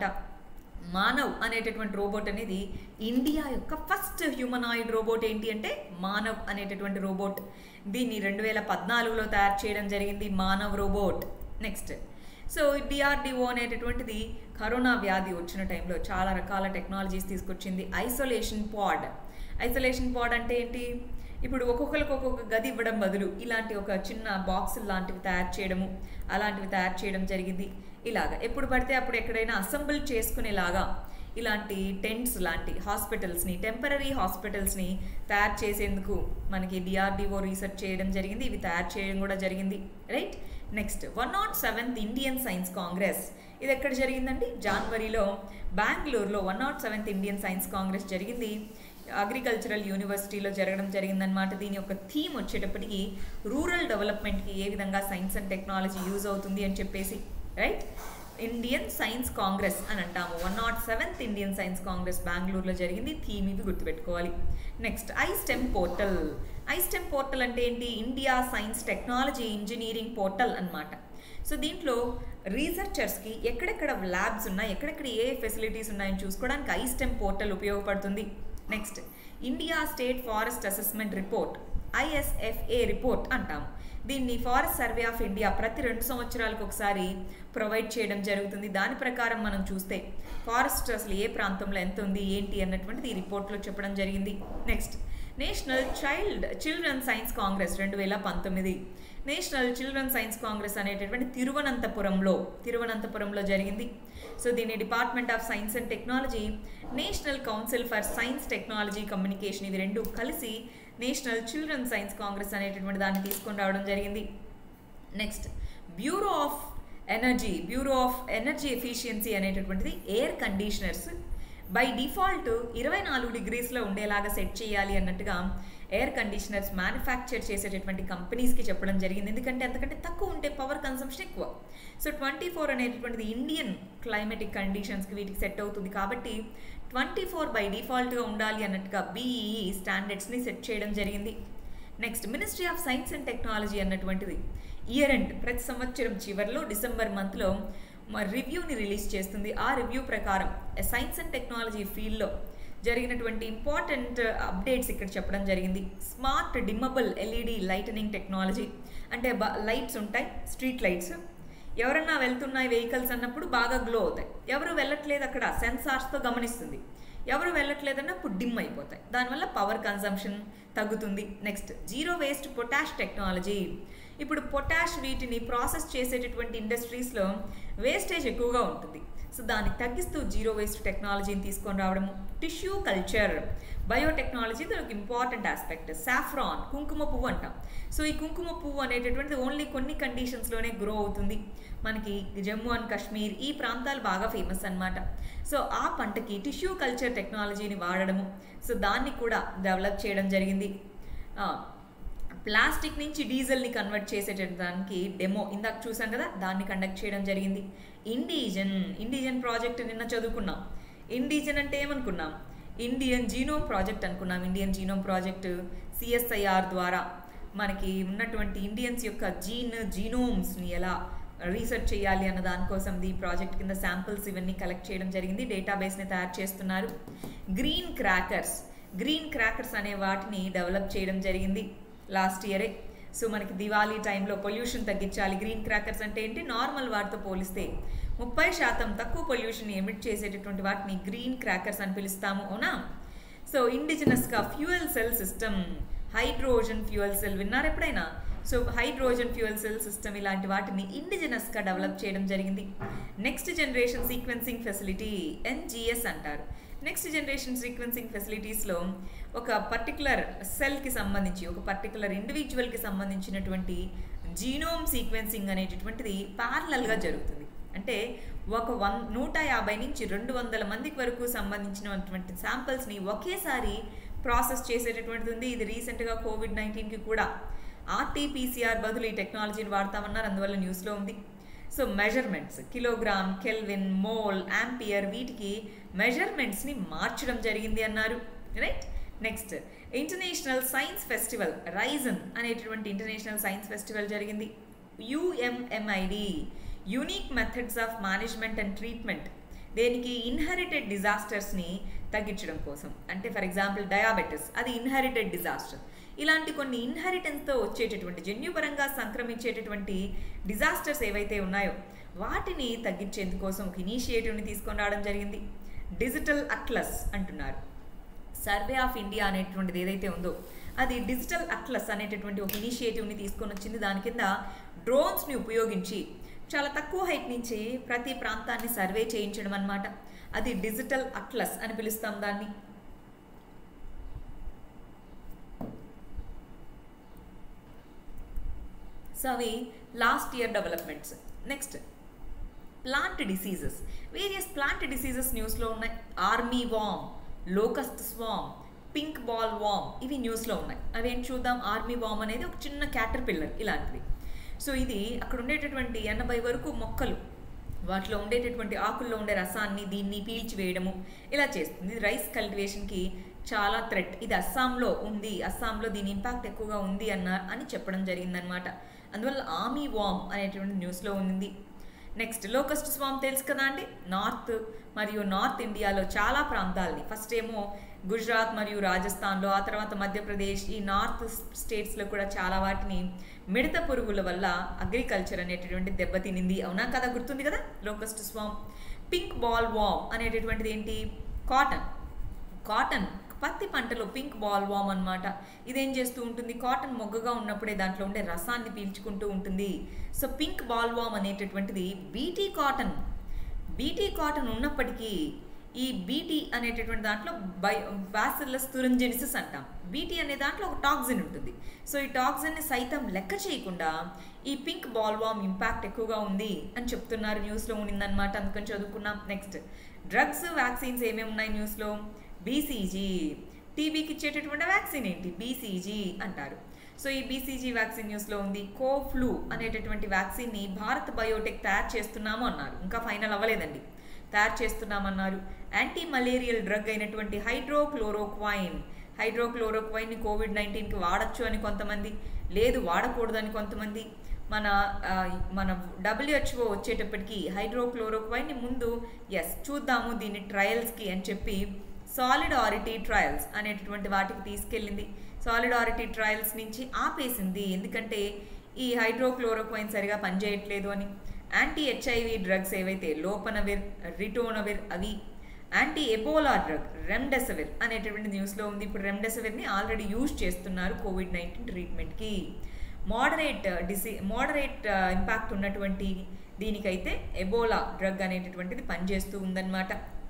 మానవ్ అనేటటువంటి రోబోట్ అనేది ఇండియా యొక్క ఫస్ట్ హ్యూమనాయిడ్ రోబోట్ ఏంటి అంటే మానవ్ అనేటటువంటి రోబోట్ దీన్ని రెండు వేల పద్నాలుగులో తయారు చేయడం జరిగింది Manav robot next so DRDO అనేటటువంటిది కరోనా వ్యాధి వచ్చిన టైంలో చాలా రకాల టెక్నాలజీస్ తీసుకొచ్చింది ఐసోలేషన్ పాడ్ ఐసోలేషన్ పాడ్ అంటే ఏంటి ఇప్పుడు ఒక్కొక్కరికి ఒక్కొక్క గది ఇవ్వడం బదులు ఇలాంటి ఒక చిన్న బాక్స్ లాంటివి తయారు చేయడము అలాంటివి తయారు చేయడం జరిగింది ఇలాగ ఎప్పుడు పడితే అప్పుడు ఎక్కడైనా అసెంబుల్ చేసుకునేలాగా ఇలాంటి టెంట్స్ లాంటి హాస్పిటల్స్ని టెంపరీ హాస్పిటల్స్ని తయారు చేసేందుకు మనకి డిఆర్డిఓ రీసెర్చ్ చేయడం జరిగింది ఇవి తయారు చేయడం కూడా జరిగింది right next one nought seventh Indian science congress ఇది ఎక్కడ జరిగిందండి జనవరిలో బెంగళూరులో one nought seventh Indian science congress జరిగింది అగ్రికల్చరల్ యూనివర్సిటీలో జరగడం జరిగిందనమాట దీని యొక్క థీమ్ వచ్చేటప్పటికి రూరల్ డెవలప్మెంట్కి ఏ విధంగా సైన్స్ అండ్ టెక్నాలజీ యూజ్ అవుతుంది అని చెప్పేసి రైట్ ఇండియన్ సైన్స్ కాంగ్రెస్ అని అంటాము one nought seventh Indian science congress బెంగళూరులో జరిగింది థీమ్ ఇవి గుర్తుపెట్టుకోవాలి next I STEM portal I STEM portal అంటే ఏంటి India science technology engineering portal అనమాట సో దీంట్లో రీసెర్చర్స్కి ఎక్కడెక్కడ ల్యాబ్స్ ఉన్నాయి ఎక్కడెక్కడ ఏ ఫెసిలిటీస్ ఉన్నాయని చూసుకోవడానికి ఐస్టెమ్ పోర్టల్ ఉపయోగపడుతుంది next India state forest assessment report ISFA report అంటాం దీన్ని ఫారెస్ట్ సర్వే ఆఫ్ ఇండియా ప్రతి రెండు సంవత్సరాలకు ఒకసారి ప్రొవైడ్ చేయడం జరుగుతుంది దాని ప్రకారం మనం చూస్తే ఫారెస్ట్ అసలు ఏ ప్రాంతంలో ఎంత ఉంది ఏంటి అన్నటువంటిది ఈ రిపోర్ట్లో చెప్పడం జరిగింది next national child children science congress రెండు వేల పంతొమ్మిది నేషనల్ చిల్డ్రన్ సైన్స్ కాంగ్రెస్ అనేటటువంటి తిరువనంతపురంలో తిరువనంతపురంలో జరిగింది సో దీన్ని department of science and technology national council for science technology communication ఇవి రెండు కలిసి నేషనల్ చిల్డ్రన్ సైన్స్ కాంగ్రెస్ అనేటటువంటి దాన్ని తీసుకొని రావడం జరిగింది next bureau of energy bureau of energy efficiency అనేటటువంటిది ఎయిర్ కండిషనర్స్ బై డిఫాల్ట్ ఇరవై నాలుగు డిగ్రీస్లో ఉండేలాగా సెట్ చేయాలి అన్నట్టుగా ఎయిర్ కండిషనర్స్ మ్యానుఫ్యాక్చర్ చేసేటటువంటి కంపెనీస్కి చెప్పడం జరిగింది ఎందుకంటే అంతకంటే తక్కువ ఉంటే పవర్ కన్సంప్షన్ ఎక్కువ సో ట్వంటీ ఫోర్ అనేటటువంటిది ఇండియన్ క్లైమేటిక్ కండిషన్స్కి వీటికి సెట్ అవుతుంది కాబట్టి ట్వంటీ ఫోర్ బై డిఫాల్ట్గా ఉండాలి అన్నట్టుగా బీఈఈ స్టాండర్డ్స్ని సెట్ చేయడం జరిగింది next ministry of science and technology అన్నటువంటిది ఇయర్ ఎండ్ ప్రతి సంవత్సరం చివరిలో డిసెంబర్ మంత్లో రివ్యూని రిలీజ్ చేస్తుంది ఆ రివ్యూ ప్రకారం సైన్స్ అండ్ టెక్నాలజీ ఫీల్డ్లో జరిగినటువంటి ఇంపార్టెంట్ అప్డేట్స్ ఇక్కడ చెప్పడం జరిగింది smart dimmable LED lighting technology అంటే లైట్స్ ఉంటాయి స్ట్రీట్ లైట్స్ ఎవరన్నా వెళ్తున్నాయి వెహికల్స్ అన్నప్పుడు బాగా గ్లో అవుతాయి ఎవరు వెళ్ళట్లేదు అక్కడ సెన్సార్స్తో గమనిస్తుంది ఎవరు వెళ్ళట్లేదన్నప్పుడు డిమ్ అయిపోతాయి దానివల్ల పవర్ కన్సంప్షన్ తగ్గుతుంది next zero waste potash technology ఇప్పుడు పొటాష్ వీటిని ప్రాసెస్ చేసేటటువంటి ఇండస్ట్రీస్లో వేస్టేజ్ ఎక్కువగా ఉంటుంది సో దాన్ని తగ్గిస్తూ జీరో వేస్ట్ టెక్నాలజీని తీసుకొని రావడము టిష్యూ కల్చర్ బయోటెక్నాలజీ ఒక ఇంపార్టెంట్ ఆస్పెక్ట్ సాఫ్రాన్ కుంకుమ పువ్వు అంటాం సో ఈ కుంకుమ పువ్వు అనేటటువంటిది ఓన్లీ కొన్ని కండిషన్స్లోనే గ్రో అవుతుంది మనకి జమ్మూ అండ్ కాశ్మీర్ ఈ ప్రాంతాలు బాగా ఫేమస్ అనమాట సో ఆ పంటకి టిష్యూ కల్చర్ టెక్నాలజీని వాడడము సో దాన్ని కూడా డెవలప్ చేయడం జరిగింది ప్లాస్టిక్ నుంచి డీజిల్ని కన్వర్ట్ చేసేటానికి డెమో ఇందాక చూసాం కదా దాన్ని కండక్ట్ చేయడం జరిగింది ఇండిజన్ ఇండిజన్ ప్రాజెక్ట్ నిన్న చదువుకున్నాం ఇండిజన్ అంటే ఏమనుకున్నాం ఇండియన్ జీనోమ్ ప్రాజెక్ట్ అనుకున్నాం ఇండియన్ జీనోమ్ ప్రాజెక్ట్ సిఎస్ఐఆర్ ద్వారా మనకి ఉన్నటువంటి ఇండియన్స్ యొక్క జీన్ జీనోమ్స్ని ఎలా రీసెర్చ్ చేయాలి అన్న దానికోసం ఈ ప్రాజెక్ట్ కింద శాంపిల్స్ ఇవన్నీ కలెక్ట్ చేయడం జరిగింది డేటాబేస్ని తయారు చేస్తున్నారు గ్రీన్ క్రాకర్స్ గ్రీన్ క్రాకర్స్ అనే వాటిని డెవలప్ చేయడం జరిగింది లాస్ట్ ఇయరే సో మనకి దివాళీ టైంలో పొల్యూషన్ తగ్గించాలి గ్రీన్ క్రాకర్స్ అంటే ఏంటి నార్మల్ వాటితో పోలిస్తే ముప్పై శాతం తక్కువ పొల్యూషన్ ఎమిట్ చేసేటటువంటి వాటిని గ్రీన్ క్రాకర్స్ అని పిలుస్తాము అవునా సో ఇండిజినస్గా fuel cell system hydrogen fuel cell విన్నారు ఎప్పుడైనా so hydrogen fuel cell system ఇలాంటి వాటిని ఇండిజినస్గా డెవలప్ చేయడం జరిగింది next generation sequencing facility NGS అంటారు నెక్స్ట్ జనరేషన్ సీక్వెన్సింగ్ ఫెసిలిటీస్లో ఒక పర్టికులర్ సెల్కి సంబంధించి ఒక పర్టికులర్ ఇండివిజువల్కి సంబంధించినటువంటి జీనోమ్ సీక్వెన్సింగ్ అనేటటువంటిది ప్యారలల్గా జరుగుతుంది అంటే ఒక వన్ నూట యాభై నుంచి రెండు వందల మందికి వరకు సంబంధించినటువంటి శాంపిల్స్ని ఒకేసారి ప్రాసెస్ చేసేటటువంటిది ఉంది ఇది రీసెంట్గా కోవిడ్ నైన్టీన్కి కూడా ఆర్టీపీసీఆర్ బదులు ఈ టెక్నాలజీని వాడతామన్నారు అందువల్ల న్యూస్లో ఉంది so measurements kilogram kelvin mole ampere వీటికి మెజర్మెంట్స్ని మార్చడం జరిగింది అన్నారు right next international science festival రైజన్ అనేటటువంటి ఇంటర్నేషనల్ సైన్స్ ఫెస్టివల్ జరిగింది UMMID unique methods of management and treatment దేనికి ఇన్హెరిటెడ్ డిజాస్టర్స్ని తగ్గించడం కోసం అంటే ఫర్ ఎగ్జాంపుల్ డయాబెటిస్ అది ఇన్హెరిటెడ్ డిజాస్టర్ ఇలాంటి కొన్ని ఇన్హెరిటెన్స్తో వచ్చేటటువంటి జన్యుపరంగా సంక్రమించేటటువంటి డిజాస్టర్స్ ఏవైతే ఉన్నాయో వాటిని తగ్గించేందుకోసం ఒక ఇనిషియేటివ్ని తీసుకొని రావడం జరిగింది డిజిటల్ అట్లస్ అంటున్నారు సర్వే ఆఫ్ ఇండియా అనేటువంటిది ఏదైతే ఉందో అది డిజిటల్ అట్లస్ అనేటటువంటి ఒక ఇనిషియేటివ్ని తీసుకొని వచ్చింది దాని కింద డ్రోన్స్ని ఉపయోగించి చాలా తక్కువ హైట్ నుంచి ప్రతి ప్రాంతాన్ని సర్వే చేయించడం అనమాట అది డిజిటల్ అట్లస్ అని పిలుస్తాం దాన్ని సో అవి last year developments next plant diseases various plant diseases న్యూస్లో ఉన్నాయి army worm locust swarm pink boll worm ఇవి న్యూస్లో ఉన్నాయి అవి ఏం చూద్దాం ఆర్మీ వామ్ అనేది ఒక చిన్న క్యాటర్ పిల్లర్ ఇలాంటివి సో ఇది అక్కడ ఉండేటటువంటి ఎనభై వరకు మొక్కలు వాటిలో ఉండేటటువంటి ఆకుల్లో ఉండే రసాన్ని దీన్ని పీల్చివేయడము ఇలా చేస్తుంది రైస్ కల్టివేషన్కి చాలా థ్రెట్ ఇది అస్సాంలో ఉంది అస్సాంలో దీని ఇంపాక్ట్ ఎక్కువగా ఉంది అన్న అని చెప్పడం జరిగిందనమాట అందువల్ల ఆర్మీ వామ్ అనేటువంటి న్యూస్లో ఉంది నెక్స్ట్ లోకస్ట్ స్వామ్ తెలుసు కదా అండి నార్త్ మరియు నార్త్ ఇండియాలో చాలా ప్రాంతాలని ఫస్ట్ ఏమో గుజరాత్ మరియు రాజస్థాన్లో ఆ తర్వాత మధ్యప్రదేశ్ ఈ నార్త్ స్టేట్స్లో కూడా చాలా వాటిని మిడత పురుగుల వల్ల అగ్రికల్చర్ అనేటటువంటి దెబ్బతినింది అవునా కదా గుర్తుంది కదా locust swarm pink boll worm అనేటటువంటిది ఏంటి కాటన్ కాటన్ పత్తి పంటలో పింక్ బాల్ వామ్ అనమాట ఇదేం చేస్తూ ఉంటుంది కాటన్ మొగ్గగా ఉన్నప్పుడే దాంట్లో ఉండే రసాన్ని పీల్చుకుంటూ ఉంటుంది సో పింక్ బాల్ వామ్ అనేటటువంటిది బీటీ కాటన్ బీటీ కాటన్ ఉన్నప్పటికీ ఈ బీటీ అనేటటువంటి దాంట్లో బై బ్యాసిల్లస్ తురంజెనిసిస్ అంటాం బీటీ అనే దాంట్లో ఒక టాక్సిన్ ఉంటుంది సో ఈ టాక్సిన్ని సైతం లెక్క చేయకుండా ఈ పింక్ బాల్ వామ్ ఇంపాక్ట్ ఎక్కువగా ఉంది అని చెప్తున్నారు న్యూస్లో ఉండిందనమాట అందుకని చదువుకున్నాం నెక్స్ట్ డ్రగ్స్ వ్యాక్సిన్స్ ఏమేమి ఉన్నాయి న్యూస్లో బీసీజీ టీబీకి ఇచ్చేటటువంటి వ్యాక్సిన్ ఏంటి బీసీజీ అంటారు సో ఈ బీసీజీ వ్యాక్సిన్ న్యూస్లో ఉంది కోఫ్లూ అనేటటువంటి వ్యాక్సిన్ని భారత్ బయోటెక్ తయారు చేస్తున్నాము అన్నారు ఇంకా ఫైనల్ అవ్వలేదండి తయారు చేస్తున్నామన్నారు యాంటీ మలేరియల్ డ్రగ్ అయినటువంటి హైడ్రోక్లోరోక్వైన్ హైడ్రోక్లోరోక్వైన్ని కోవిడ్ నైన్టీన్కి వాడచ్చు అని కొంతమంది లేదు వాడకూడదని కొంతమంది మన మన డబ్ల్యూహెచ్ఓ వచ్చేటప్పటికి హైడ్రోక్లోరోక్వైన్ని ముందు ఎస్ చూద్దాము దీన్ని ట్రయల్స్కి అని చెప్పి సాలిడారిటీ ట్రయల్స్ అనేటటువంటి వాటికి తీసుకెళ్ళింది సాలిడారిటీ ట్రయల్స్ నుంచి ఆపేసింది ఎందుకంటే ఈ హైడ్రోక్లోరోక్వైన్ సరిగా పనిచేయట్లేదు అని యాంటీ హెచ్ఐవి డ్రగ్స్ ఏవైతే లోపనవిర్ రిటోనవిర్ అవి యాంటీ ఎబోలా డ్రగ్ రెమ్డెసివిర్ అనేటటువంటి న్యూస్లో ఉంది ఇప్పుడు రెమ్డెసివిర్ని ఆల్రెడీ యూజ్ చేస్తున్నారు కోవిడ్ నైన్టీన్ ట్రీట్మెంట్కి మోడరేట్ డిసీ మోడరేట్ ఇంపాక్ట్ ఉన్నటువంటి దీనికైతే ఎబోలా డ్రగ్ అనేటటువంటిది పనిచేస్తూ ఉందన్నమాట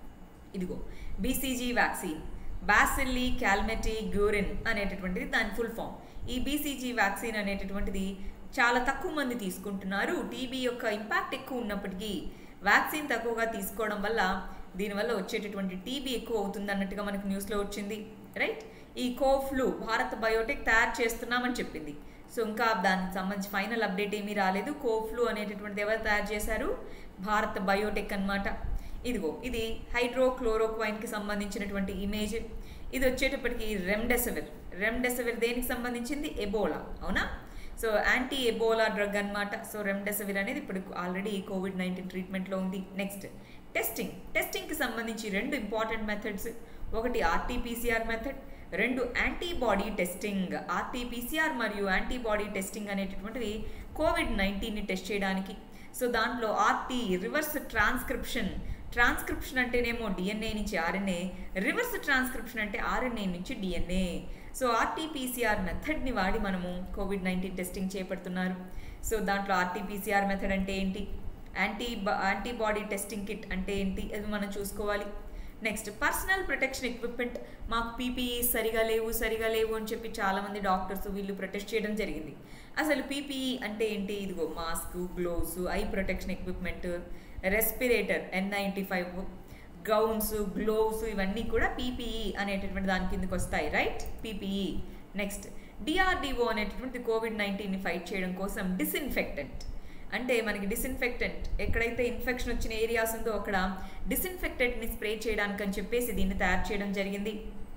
ఇదిగో బీసీజీ వ్యాక్సిన్ బాసిల్లీ క్యాల్మెటీ గ్యూరిన్ అనేటటువంటిది దాని ఫుల్ ఫామ్ ఈ బీసీజీ వ్యాక్సిన్ అనేటటువంటిది చాలా తక్కువ మంది తీసుకుంటున్నారు టీబీ యొక్క ఇంపాక్ట్ ఎక్కువ ఉన్నప్పటికీ వ్యాక్సిన్ తక్కువగా తీసుకోవడం వల్ల దీనివల్ల వచ్చేటటువంటి టీబీ ఎక్కువ అవుతుంది అన్నట్టుగా మనకు న్యూస్లో వచ్చింది రైట్ ఈ కోఫ్లు భారత్ బయోటెక్ తయారు చేస్తున్నామని చెప్పింది సో ఇంకా దానికి సంబంధించి ఫైనల్ అప్డేట్ ఏమీ రాలేదు కోఫ్లు అనేటటువంటిది ఎవరు తయారు చేశారు భారత్ బయోటెక్ అనమాట ఇదిగో ఇది హైడ్రోక్లోరోక్వైన్కి సంబంధించినటువంటి ఇమేజ్ ఇది వచ్చేటప్పటికి రెమ్డెసివిర్ రెమ్డెసివిర్ దేనికి సంబంధించింది ఎబోలా అవునా సో యాంటీ ఎబోలా డ్రగ్ అనమాట సో రెమ్డెసివిర్ అనేది ఇప్పుడు ఆల్రెడీ కోవిడ్ నైన్టీన్ ట్రీట్మెంట్లో ఉంది నెక్స్ట్ టెస్టింగ్ టెస్టింగ్కి సంబంధించి రెండు ఇంపార్టెంట్ మెథడ్స్ ఒకటి ఆర్టీపీసీఆర్ మెథడ్ రెండు యాంటీబాడీ టెస్టింగ్ ఆర్టీపీసీఆర్ మరియు యాంటీబాడీ టెస్టింగ్ అనేటటువంటిది కోవిడ్ నైన్టీన్ని టెస్ట్ చేయడానికి సో దాంట్లో ఆర్టీ రివర్స్ ట్రాన్స్క్రిప్షన్ ట్రాన్స్క్రిప్షన్ అంటేనేమో డిఎన్ఏ నుంచి ఆర్ఎన్ఏ రివర్స్ ట్రాన్స్క్రిప్షన్ అంటే ఆర్ఎన్ఏ నుంచి డిఎన్ఏ సో ఆర్టీపీసీఆర్ మెథడ్ని వాడి మనము కోవిడ్ నైన్టీన్ టెస్టింగ్ చేపడుతున్నారు సో దాంట్లో ఆర్టీపీసీఆర్ మెథడ్ అంటే ఏంటి యాంటీ యాంటీబాడీ టెస్టింగ్ కిట్ అంటే ఏంటి అది మనం చూసుకోవాలి నెక్స్ట్ పర్సనల్ ప్రొటెక్షన్ ఎక్విప్మెంట్ మాకు పీపీఈ సరిగా లేవు సరిగా లేవు అని చెప్పి చాలామంది డాక్టర్స్ వీళ్ళు ప్రొటెస్ట్ చేయడం జరిగింది అసలు పీపీఈ అంటే ఏంటి ఇదిగో mask gloves eye protection equipment respirator N ninety five gowns gloves ఇవన్నీ కూడా పీపీఈ అనేటటువంటి దాని కిందకి వస్తాయి రైట్ పీపీఈ నెక్స్ట్ డిఆర్డిఓ అనేటటువంటి కోవిడ్ నైన్టీన్ని ఫైట్ చేయడం కోసం డిస్ఇన్ఫెక్టెంట్ అంటే మనకి డిస్ఇన్ఫెక్టెంట్ ఎక్కడైతే ఇన్ఫెక్షన్ వచ్చిన ఏరియాస్ ఉందో అక్కడ డిస్ఇన్ఫెక్టెంట్ని స్ప్రే చేయడానికి అని చెప్పేసి దీన్ని తయారు చేయడం జరిగింది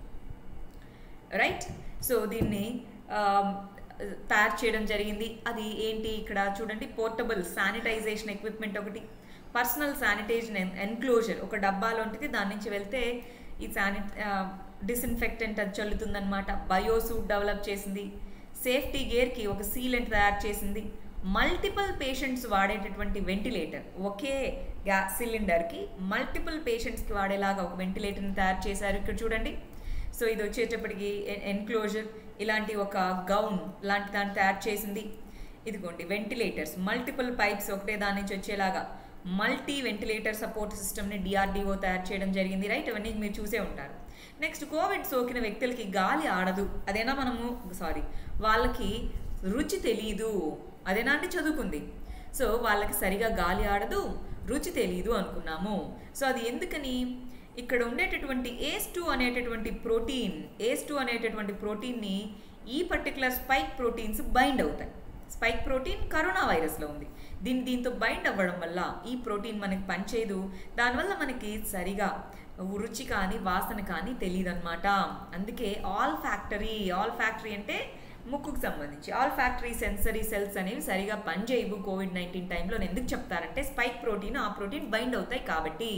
రైట్ సో దీన్ని తయారు చేయడం జరిగింది అది ఏంటి ఇక్కడ చూడండి పోర్టబుల్ శానిటైజేషన్ ఎక్విప్మెంట్ ఒకటి పర్సనల్ శానిటైజేషన్ ఎన్క్లోజర్ ఒక డబ్బాలో ఉంటుంది దాని నుంచి వెళ్తే ఈ శాని డిస్ఇన్ఫెక్టెంట్ అది చల్లుతుందనమాట బయోసూట్ డెవలప్ చేసింది సేఫ్టీ గేర్కి ఒక సీలెంట్ తయారు చేసింది మల్టిపుల్ పేషెంట్స్ వాడేటటువంటి వెంటిలేటర్ ఒకే గ్యాస్ సిలిండర్కి మల్టిపుల్ పేషెంట్స్కి వాడేలాగా ఒక వెంటిలేటర్ని తయారు చేశారు ఇక్కడ చూడండి సో ఇది వచ్చేటప్పటికి ఎన్క్లోజర్ ఇలాంటి ఒక గౌన్ లాంటి దాన్ని తయారు చేసింది ఇదిగోండి వెంటిలేటర్స్ మల్టిపుల్ పైప్స్ ఒకటే దాని నుంచి వచ్చేలాగా మల్టీ వెంటిలేటర్ సపోర్ట్ సిస్టమ్ని డిఆర్డిఓ తయారు చేయడం జరిగింది రైట్ అవన్నీ మీరు చూసే ఉంటారు నెక్స్ట్ కోవిడ్ సోకిన వ్యక్తులకి గాలి ఆడదు అదేనా మనము సారీ వాళ్ళకి రుచి తెలియదు అదేనా అంటే చదువుకుంది సో వాళ్ళకి సరిగా గాలి ఆడదు రుచి తెలియదు అనుకున్నాము సో అది ఎందుకని ఇక్కడ ఉండేటటువంటి ఏస్ టూ అనేటటువంటి ప్రోటీన్ ఏస్ టూ అనేటటువంటి ప్రోటీన్ని ఈ పర్టికులర్ స్పైక్ ప్రోటీన్స్ బైండ్ అవుతాయి స్పైక్ ప్రోటీన్ కరోనా వైరస్లో ఉంది దీని దీంతో బైండ్ అవ్వడం వల్ల ఈ ప్రోటీన్ మనకి పనిచేయదు దానివల్ల మనకి సరిగా రుచి కానీ వాసన కానీ తెలియదు అనమాట అందుకే ఆల్ ఫ్యాక్టరీ ఆల్ ఫ్యాక్టరీ అంటే ముక్కుకు సంబంధించి ఆల్ ఫ్యాక్టరీ సెన్సరీ సెల్స్ అనేవి సరిగా పనిచేయవు కోవిడ్ నైన్టీన్ టైంలో ఎందుకు చెప్తారంటే స్పైక్ ప్రోటీన్ ఆ ప్రోటీన్ బైండ్ అవుతాయి కాబట్టి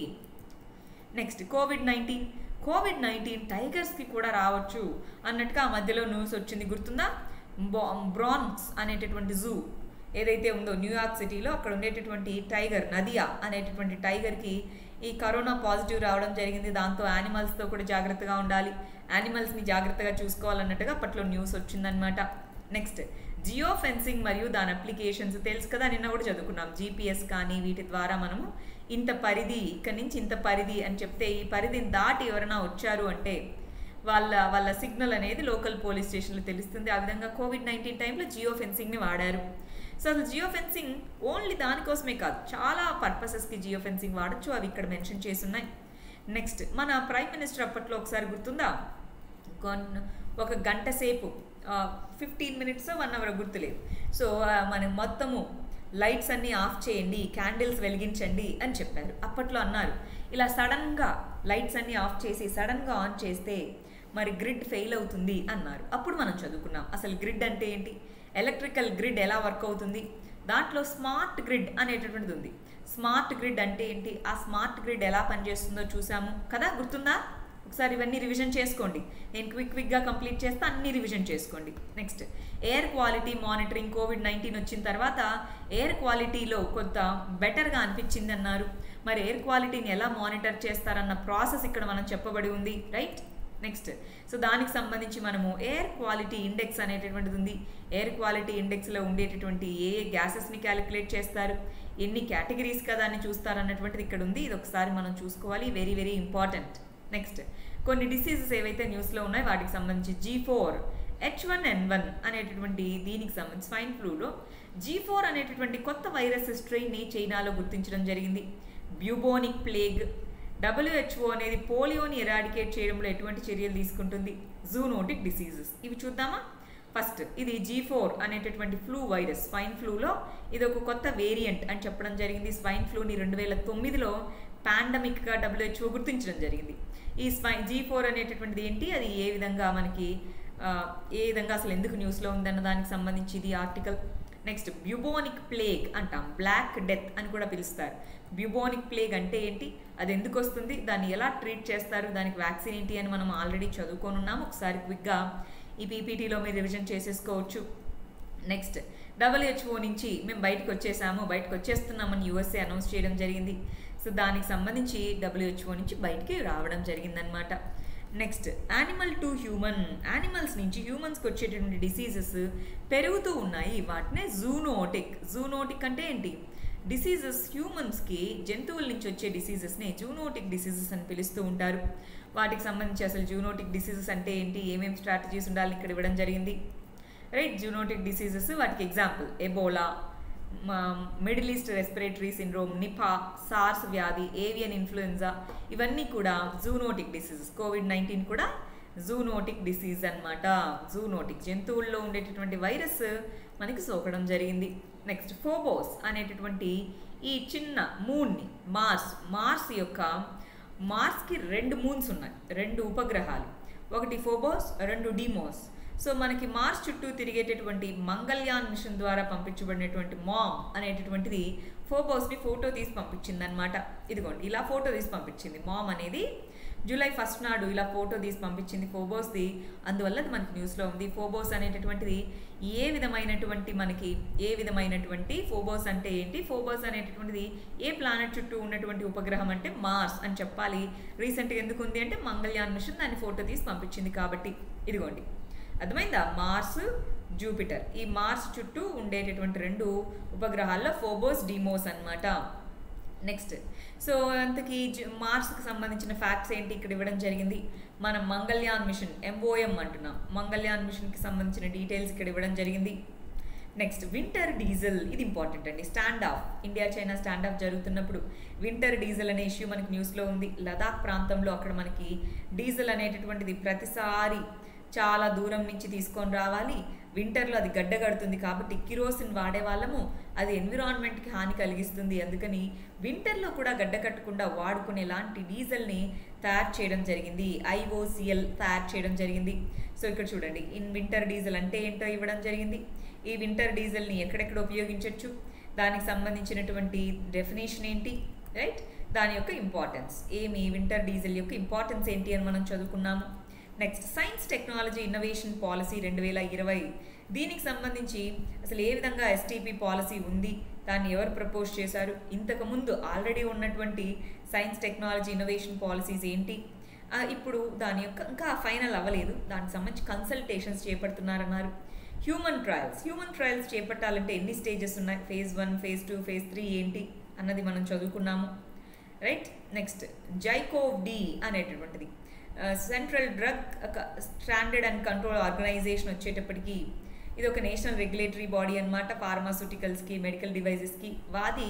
next COVID nineteen COVID nineteen టైగర్స్కి కూడా రావచ్చు అన్నట్టుగా ఆ మధ్యలో న్యూస్ వచ్చింది గుర్తుందా బ్రాన్స్ అనేటటువంటి జూ ఏదైతే ఉందో న్యూయార్క్ సిటీలో అక్కడ ఉండేటటువంటి టైగర్ నదియా అనేటటువంటి టైగర్కి ఈ కరోనా పాజిటివ్ రావడం జరిగింది దాంతో యానిమల్స్తో కూడా జాగ్రత్తగా ఉండాలి యానిమల్స్ని జాగ్రత్తగా చూసుకోవాలన్నట్టుగా అప్పట్లో న్యూస్ వచ్చిందనమాట నెక్స్ట్ జియో ఫెన్సింగ్ మరియు దాని అప్లికేషన్స్ తెలుసు కదా నిన్న కూడా చదువుకున్నాం జీపీఎస్ కానీ వీటి ద్వారా మనము ఇంత పరిధి ఇక్కడి నుంచి ఇంత పరిధి అని చెప్తే ఈ పరిధిని దాటి ఎవరైనా వచ్చారు అంటే వాళ్ళ వాళ్ళ సిగ్నల్ అనేది లోకల్ పోలీస్ స్టేషన్లో తెలుస్తుంది ఆ విధంగా కోవిడ్ నైన్టీన్ టైంలో జియో ఫెన్సింగ్ని వాడారు సో అసలు జియో ఫెన్సింగ్ ఓన్లీ దానికోసమే కాదు చాలా పర్పసెస్కి జియో ఫెన్సింగ్ వాడచ్చు అవి ఇక్కడ మెన్షన్ చేసి ఉన్నాయి నెక్స్ట్ మన ప్రైమ్ మినిస్టర్ అప్పట్లో ఒకసారి గుర్తుందా కొన్ ఒక గంట సేపు ఫిఫ్టీన్ మినిట్స్ వన్ అవర్ గుర్తులేదు సో మనం మొత్తము లైట్స్ అన్నీ ఆఫ్ చేయండి క్యాండిల్స్ వెలిగించండి అని చెప్పారు అప్పట్లో అన్నారు ఇలా సడన్గా లైట్స్ అన్నీ ఆఫ్ చేసి సడన్గా ఆన్ చేస్తే మరి గ్రిడ్ ఫెయిల్ అవుతుంది అన్నారు అప్పుడు మనం చదువుకున్నాం అసలు గ్రిడ్ అంటే ఏంటి ఎలక్ట్రికల్ గ్రిడ్ ఎలా వర్క్ అవుతుంది దాంట్లో స్మార్ట్ గ్రిడ్ అనేటటువంటిది ఉంది స్మార్ట్ గ్రిడ్ అంటే ఏంటి ఆ స్మార్ట్ గ్రిడ్ ఎలా పనిచేస్తుందో చూసాము కదా గుర్తుందా ఒకసారి ఇవన్నీ రివిజన్ చేసుకోండి నేను క్విక్ క్విక్గా కంప్లీట్ చేస్తే అన్ని రివిజన్ చేసుకోండి next air quality monitoring COVID nineteen వచ్చిన తర్వాత ఎయిర్ క్వాలిటీలో కొంత బెటర్గా అనిపించింది అన్నారు మరి ఎయిర్ క్వాలిటీని ఎలా మానిటర్ చేస్తారన్న ప్రాసెస్ ఇక్కడ మనం చెప్పబడి ఉంది రైట్ నెక్స్ట్ సో దానికి సంబంధించి మనము ఎయిర్ క్వాలిటీ ఇండెక్స్ అనేటటువంటిది ఉంది ఎయిర్ క్వాలిటీ ఇండెక్స్లో ఉండేటటువంటి ఏ ఏ గ్యాసెస్ని క్యాలిక్యులేట్ చేస్తారు ఎన్ని కేటగిరీస్ కదా అని చూస్తారు అన్నటువంటిది ఇక్కడ ఉంది ఇది ఒకసారి మనం చూసుకోవాలి వెరీ వెరీ ఇంపార్టెంట్ నెక్స్ట్ కొన్ని డిసీజెస్ ఏవైతే న్యూస్లో ఉన్నాయో వాటికి సంబంధించి G four H one N one అనేటటువంటి దీనికి సంబంధించి స్వైన్ ఫ్లూలో జీ ఫోర్ అనేటటువంటి కొత్త వైరస్ స్ట్రెయిన్ని చైనాలో గుర్తించడం జరిగింది బ్యూబోనిక్ ప్లేగ్ డబ్ల్యూహెచ్ఓ అనేది పోలియోని ఎరాడికేట్ చేయడంలో ఎటువంటి చర్యలు తీసుకుంటుంది జూనోటిక్ డిసీజెస్ ఇవి చూద్దామా ఫస్ట్ ఇది జీ ఫోర్ అనేటటువంటి ఫ్లూ వైరస్ స్వైన్ ఫ్లూలో ఇది ఒక కొత్త వేరియంట్ అని చెప్పడం జరిగింది స్వైన్ ఫ్లూని రెండు వేల తొమ్మిదిలో పాండమిక్గా డబ్ల్యూహెచ్ఓ గుర్తించడం జరిగింది ఈ స్వైన్ జీ ఫోర్ అనేటటువంటిది ఏంటి అది ఏ విధంగా మనకి ఏ విధంగా అసలు ఎందుకు న్యూస్లో ఉందన్న దానికి సంబంధించి ఇది ఆర్టికల్ నెక్స్ట్ బ్యూబోనిక్ ప్లేగ్ అంటాం బ్లాక్ డెత్ అని కూడా పిలుస్తారు బ్యూబోనిక్ ప్లేగ్ అంటే ఏంటి అది ఎందుకు వస్తుంది దాన్ని ఎలా ట్రీట్ చేస్తారు దానికి వ్యాక్సిన్ ఏంటి అని మనం ఆల్రెడీ చదువుకొని ఉన్నాము ఒకసారి క్విక్గా ఈ పీపీటీలో మీరు రివిజన్ చేసేసుకోవచ్చు నెక్స్ట్ డబ్ల్యూహెచ్ఓ నుంచి మేము బయటకు వచ్చేసాము బయటకు వచ్చేస్తున్నామని యూఎస్ఏ అనౌన్స్ చేయడం జరిగింది సో దానికి సంబంధించి డబ్ల్యూహెచ్ఓ నుంచి బయటికి రావడం జరిగిందనమాట next animal to human animals నుంచి హ్యూమన్స్కి వచ్చేటటువంటి డిసీజెస్ పెరుగుతూ ఉన్నాయి వాటినే జూనోటిక్ జూనోటిక్ అంటే ఏంటి డిసీజెస్ హ్యూమన్స్కి జంతువుల నుంచి వచ్చే డిసీజెస్ని జూనోటిక్ డిసీజెస్ అని పిలుస్తూ ఉంటారు వాటికి సంబంధించి అసలు జూనోటిక్ డిసీజెస్ అంటే ఏంటి ఏమేమి స్ట్రాటజీస్ ఉండాలి ఇక్కడ ఇవ్వడం జరిగింది రైట్ జూనోటిక్ డిసీజెస్ వాటికి example Ebola middle east respiratory syndrome Nipah SARS వ్యాధి ఏవియన్ ఇన్ఫ్లుయెన్జా ఇవన్నీ కూడా జూనోటిక్ డిసీజెస్ కోవిడ్ నైన్టీన్ కూడా జూనోటిక్ డిసీజ్ అనమాట జూనోటిక్ జంతువుల్లో ఉండేటటువంటి వైరస్ మనకి సోకడం జరిగింది నెక్స్ట్ ఫోబోస్ అనేటటువంటి ఈ చిన్న మూన్ని మార్స్ మార్స్ యొక్క మార్స్కి రెండు మూన్స్ ఉన్నాయి రెండు ఉపగ్రహాలు ఒకటి ఫోబోస్ రెండు డిమోస్ సో మనకి మార్స్ చుట్టూ తిరిగేటటువంటి మంగళ్యాన్ మిషన్ ద్వారా పంపించబడినటువంటి మామ్ అనేటటువంటిది ఫోబోస్ని ఫోటో తీసి పంపించింది అనమాట ఇదిగోండి ఇలా ఫోటో తీసి పంపించింది మామ్ అనేది జూలై ఫస్ట్ నాడు ఇలా ఫోటో తీసి పంపించింది ఫోబోస్ది అందువల్ల అది మనకి న్యూస్లో ఉంది ఫోబోస్ అనేటటువంటిది ఏ విధమైనటువంటి మనకి ఏ విధమైనటువంటి ఫోబోస్ అంటే ఏంటి ఫోబోస్ అనేటటువంటిది ఏ ప్లానెట్ చుట్టూ ఉన్నటువంటి ఉపగ్రహం అంటే మార్స్ అని చెప్పాలి రీసెంట్గా ఎందుకు ఉంది అంటే మంగళ్యాన్ మిషన్ దాన్ని ఫోటో తీసి పంపించింది కాబట్టి ఇదిగోండి అర్థమైందా మార్స్ జూపిటర్ ఈ మార్స్ చుట్టూ ఉండేటటువంటి రెండు ఉపగ్రహాల్లో ఫోబోస్ డిమోస్ అనమాట నెక్స్ట్ సో అంతకి మార్స్కి సంబంధించిన ఫ్యాక్ట్స్ ఏంటి ఇక్కడ ఇవ్వడం జరిగింది మనం మంగళ్యాన్ మిషన్ ఎంఓఎం అంటున్నాం మంగళ్యాన్ మిషన్కి సంబంధించిన డీటెయిల్స్ ఇక్కడ ఇవ్వడం జరిగింది నెక్స్ట్ వింటర్ డీజిల్ ఇది ఇంపార్టెంట్ అండి stand off India China stand off జరుగుతున్నప్పుడు వింటర్ డీజిల్ అనే ఇష్యూ మనకి న్యూస్లో ఉంది లదాఖ్ ప్రాంతంలో అక్కడ మనకి డీజిల్ అనేటటువంటిది ప్రతిసారి చాలా దూరం నుంచి తీసుకొని రావాలి వింటర్లో అది గడ్డ కడుతుంది కాబట్టి కిరోసిన్ వాడే వాళ్ళము అది ఎన్విరాన్మెంట్కి హాని కలిగిస్తుంది అందుకని వింటర్లో కూడా గడ్డ కట్టకుండా వాడుకునేలాంటి డీజిల్ని తయారు చేయడం జరిగింది ఐఓసిఎల్ తయారు చేయడం జరిగింది సో ఇక్కడ చూడండి ఇన్ వింటర్ డీజిల్ అంటే ఏంటో ఇవ్వడం జరిగింది ఈ వింటర్ డీజిల్ని ఎక్కడెక్కడ ఉపయోగించవచ్చు దానికి సంబంధించినటువంటి డెఫినేషన్ ఏంటి రైట్ దాని యొక్క ఇంపార్టెన్స్ ఏమి వింటర్ డీజిల్ యొక్క ఇంపార్టెన్స్ ఏంటి అని మనం చదువుకున్నాము next science technology innovation policy రెండు వేల ఇరవై దీనికి సంబంధించి అసలు ఏ విధంగా ఎస్టీపీ పాలసీ ఉంది దాన్ని ఎవరు ప్రపోజ్ చేశారు ఇంతకుముందు ఆల్రెడీ ఉన్నటువంటి సైన్స్ టెక్నాలజీ ఇన్నోవేషన్ పాలసీస్ ఏంటి ఆ, ఇప్పుడు దాని యొక్క ఇంకా ఫైనల్ అవ్వలేదు దానికి సంబంధించి కన్సల్టేషన్స్ చేపడుతున్నారన్నారు హ్యూమన్ ట్రయల్స్ హ్యూమన్ ట్రయల్స్ చేపట్టాలంటే ఎన్ని స్టేజెస్ ఉన్నాయి phase one phase two phase three ఏంటి అన్నది మనం చదువుకున్నాము రైట్ నెక్స్ట్ జైకోవ్ డి అనేటటువంటిది central drug standard and control organisation వచ్చేటప్పటికి ఇది ఒక నేషనల్ రెగ్యులేటరీ బాడీ అనమాట ఫార్మాస్యూటికల్స్కి మెడికల్ డివైజెస్కి వాది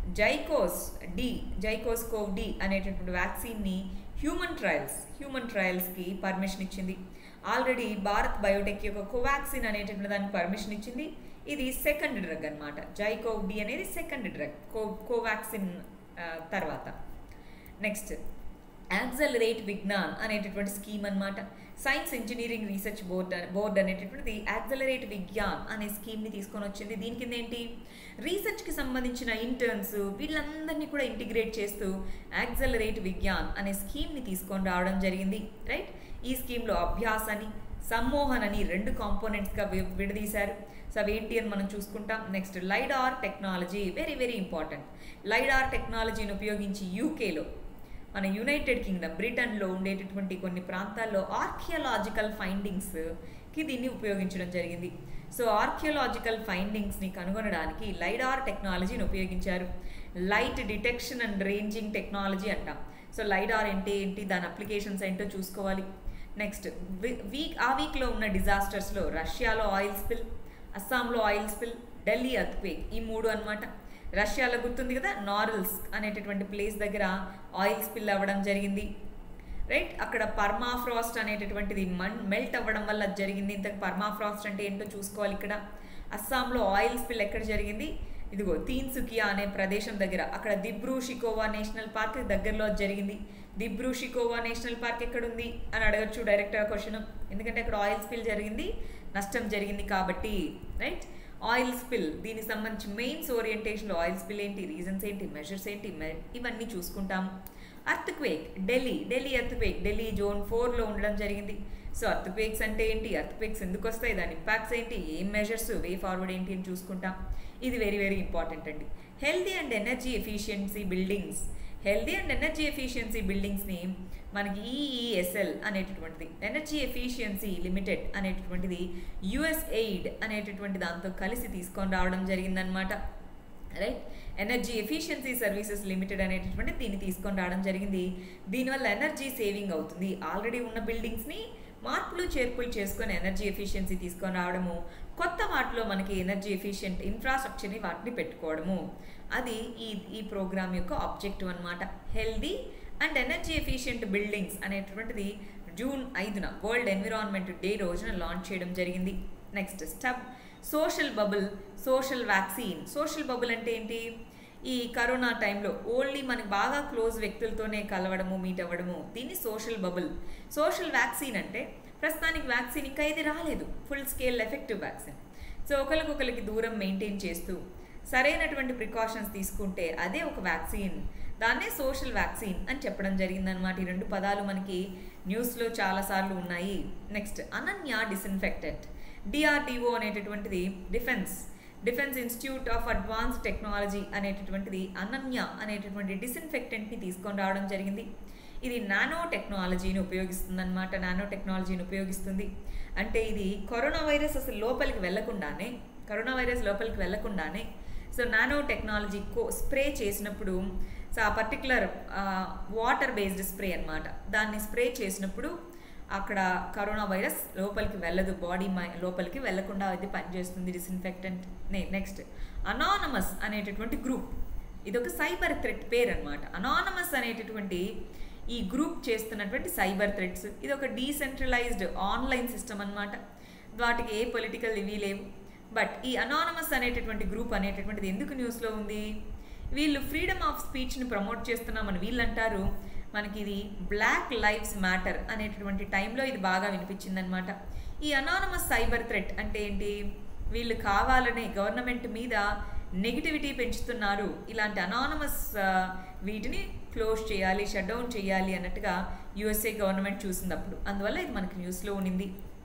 Zycos D Zycos CoV D అనేటటువంటి వ్యాక్సిన్ని హ్యూమన్ ట్రయల్స్ హ్యూమన్ ట్రయల్స్కి పర్మిషన్ ఇచ్చింది ఆల్రెడీ భారత్ బయోటెక్ యొక్క కోవాక్సిన్ అనేటటువంటి దానికి పర్మిషన్ ఇచ్చింది ఇది సెకండ్ డ్రగ్ అనమాట జైకోవ్ డి అనేది సెకండ్ డ్రగ్ కో కోవాక్సిన్ ఆ, తర్వాత నెక్స్ట్ యాక్సలరేట్ విజ్ఞాన్ అనేటటువంటి స్కీమ్ అన్నమాట science engineering research board board అనేటటువంటిది యాక్సలరేట్ విజ్ఞాన్ అనే స్కీమ్ని తీసుకొని వచ్చింది దీని కింద ఏంటి రీసెర్చ్కి సంబంధించిన ఇంటర్న్స్ వీళ్ళందరినీ కూడా ఇంటిగ్రేట్ చేస్తూ యాక్సలరేట్ విజ్ఞాన్ అనే స్కీమ్ని తీసుకొని రావడం జరిగింది రైట్ ఈ స్కీమ్లో అభ్యాసాన్ని సమ్మోహన్ అని రెండు కాంపోనెంట్స్గా వి- విడదీశారు సో అవేంటి అని మనం చూసుకుంటాం next LIDAR technology very very important LIDAR టెక్నాలజీని ఉపయోగించి యూకేలో మన యునైటెడ్ కింగ్డమ్ బ్రిటన్లో ఉండేటటువంటి కొన్ని ప్రాంతాల్లో ఆర్కియలాజికల్ ఫైండింగ్స్కి దీన్ని ఉపయోగించడం జరిగింది సో ఆర్కియలాజికల్ ఫైండింగ్స్ని కనుగొనడానికి లైడార్ టెక్నాలజీని ఉపయోగించారు light detection and ranging technology అంటాం సో లైడార్ అంటే ఏంటి దాని అప్లికేషన్స్ ఏంటో చూసుకోవాలి నెక్స్ట్ వీక్ ఆ వీక్లో ఉన్న డిజాస్టర్స్లో రష్యాలో ఆయిల్ స్పిల్ అస్సాంలో ఆయిల్ స్పిల్ ఢిల్లీ అర్త్క్వేక్ ఈ మూడు అన్నమాట రష్యాలో గుర్తుంది కదా నారల్స్ అనేటటువంటి ప్లేస్ దగ్గర ఆయిల్ స్పిల్ అవ్వడం జరిగింది రైట్ అక్కడ పర్మాఫ్రాస్ట్ అనేటటువంటిది మన్ మెల్ట్ అవ్వడం వల్ల అది జరిగింది ఇంతకు పర్మాఫ్రాస్ట్ అంటే ఏంటో చూసుకోవాలి ఇక్కడ అస్సాంలో ఆయిల్ స్పిల్ ఎక్కడ జరిగింది ఇదిగో తీన్సుకియా అనే ప్రదేశం దగ్గర అక్కడ దిబ్రూ షికోవా నేషనల్ పార్క్ దగ్గరలో అది జరిగింది దిబ్రూ షికోవా నేషనల్ పార్క్ ఎక్కడుంది అని అడగచ్చు డైరెక్ట్గా క్వశ్చన్ ఎందుకంటే అక్కడ ఆయిల్ స్పిల్ జరిగింది నష్టం జరిగింది కాబట్టి రైట్ ఆయిల్ స్పిల్ దీనికి సంబంధించి మెయిన్స్ ఓరియంటేషన్లో ఆయిల్ స్పిల్ ఏంటి రీజన్స్ ఏంటి మెజర్స్ ఏంటి మె- ఇవన్నీ చూసుకుంటాం earthquake Delhi Delhi earthquake Delhi zone ఫోర్లో ఉండడం జరిగింది సో అర్త్క్వేక్స్ అంటే ఏంటి అర్త్క్వేక్స్ ఎందుకు వస్తాయి దాని ఇంపాక్ట్స్ ఏంటి ఏం మెజర్స్ వే ఫార్వర్డ్ ఏంటి అని చూసుకుంటాం ఇది వెరీ వెరీ ఇంపార్టెంట్ అండి healthy and energy efficiency buildings healthy and energy efficiency బిల్డింగ్స్ని మనకి ఈఈఎస్ఎల్ అనేటటువంటిది ఎనర్జీ ఎఫిషియన్సీ లిమిటెడ్ అనేటటువంటిది యుఎస్ ఎయిడ్ అనేటటువంటి దాంతో కలిసి తీసుకొని రావడం జరిగిందనమాట right energy efficiency services limited అనేటటువంటి దీన్ని తీసుకొని రావడం జరిగింది దీనివల్ల ఎనర్జీ సేవింగ్ అవుతుంది ఆల్రెడీ ఉన్న బిల్డింగ్స్ని మార్పులు చేర్పులు చేసుకొని ఎనర్జీ ఎఫిషియన్సీ తీసుకొని రావడము కొత్త వాటిలో మనకి ఎనర్జీ ఎఫిషియెంట్ ఇన్ఫ్రాస్ట్రక్చర్ని వాటిని పెట్టుకోవడము అది ఈ ఈ ప్రోగ్రామ్ యొక్క ఆబ్జెక్టివ్ అనమాట healthy and energy efficient buildings అనేటువంటిది జూన్ ఐదున వరల్డ్ ఎన్విరాన్మెంట్ డే రోజున లాంచ్ చేయడం జరిగింది నెక్స్ట్ స్టబ్ social bubble social vaccine social bubble అంటే ఏంటి ఈ కరోనా టైంలో ఓన్లీ మనకి బాగా క్లోజ్ వ్యక్తులతోనే కలవడము మీట్ అవ్వడము దీన్ని సోషల్ బబుల్ సోషల్ వ్యాక్సిన్ అంటే ప్రస్తుతానికి వ్యాక్సిన్ ఇంకా ఇది రాలేదు full scale effective vaccine so ఒకరికొకరికి దూరం మెయింటైన్ చేస్తూ సరైనటువంటి ప్రికాషన్స్ తీసుకుంటే అదే ఒక వ్యాక్సిన్ దాన్నే సోషల్ వ్యాక్సిన్ అని చెప్పడం జరిగిందనమాట ఈ రెండు పదాలు మనకి న్యూస్లో చాలాసార్లు ఉన్నాయి నెక్స్ట్ అనన్య డిస్ఇన్ఫెక్టెంట్ డిఆర్డిఓ అనేటటువంటిది defence defence institute of advance technology అనేటటువంటిది అనన్య అనేటటువంటి డిస్ఇన్ఫెక్టెంట్ని తీసుకొని రావడం జరిగింది ఇది నానో టెక్నాలజీని ఉపయోగిస్తుంది అనమాట నానో టెక్నాలజీని ఉపయోగిస్తుంది అంటే ఇది కరోనా వైరస్ అసలు లోపలికి వెళ్లకుండానే కరోనా వైరస్ లోపలికి వెళ్లకుండానే సో నానో టెక్నాలజీ కో స్ప్రే చేసినప్పుడు సో ఆ పర్టికులర్ వాటర్ బేస్డ్ స్ప్రే అన్నమాట దాన్ని స్ప్రే చేసినప్పుడు అక్కడ కరోనా వైరస్ లోపలికి వెళ్ళదు బాడీ లోపలికి వెళ్లకుండా అది పనిచేస్తుంది డిస్ఇన్ఫెక్టెంట్ నెక్స్ట్ అనానమస్ అనేటటువంటి గ్రూప్ ఇది ఒక సైబర్ థ్రెట్ పేరు అనమాట అనానమస్ అనేటటువంటి ఈ గ్రూప్ చేస్తున్నటువంటి సైబర్ థ్రెట్స్ ఇది ఒక డీసెంట్రలైజ్డ్ ఆన్లైన్ సిస్టమ్ అన్నమాట వాటికి ఏ పొలిటికల్ ఇవి లేవు బట్ ఈ అనానమస్ అనేటటువంటి గ్రూప్ అనేటటువంటిది ఎందుకు న్యూస్లో ఉంది వీళ్ళు ఫ్రీడమ్ ఆఫ్ స్పీచ్ని ప్రమోట్ చేస్తున్నామని వీళ్ళు అంటారు మనకి ఇది బ్లాక్ లైవ్స్ మ్యాటర్ అనేటటువంటి టైంలో ఇది బాగా వినిపించిందనమాట ఈ అనానమస్ సైబర్ థ్రెట్ అంటే ఏంటి వీళ్ళు కావాలనే గవర్నమెంట్ మీద నెగిటివిటీ పెంచుతున్నారు ఇలాంటి అనానమస్ వీటిని క్లోజ్ చేయాలి షట్ డౌన్ చేయాలి అన్నట్టుగా యుఎస్ఏ గవర్నమెంట్ చూసింది అప్పుడు అందువల్ల ఇది మనకి న్యూస్లో ఉన్నింది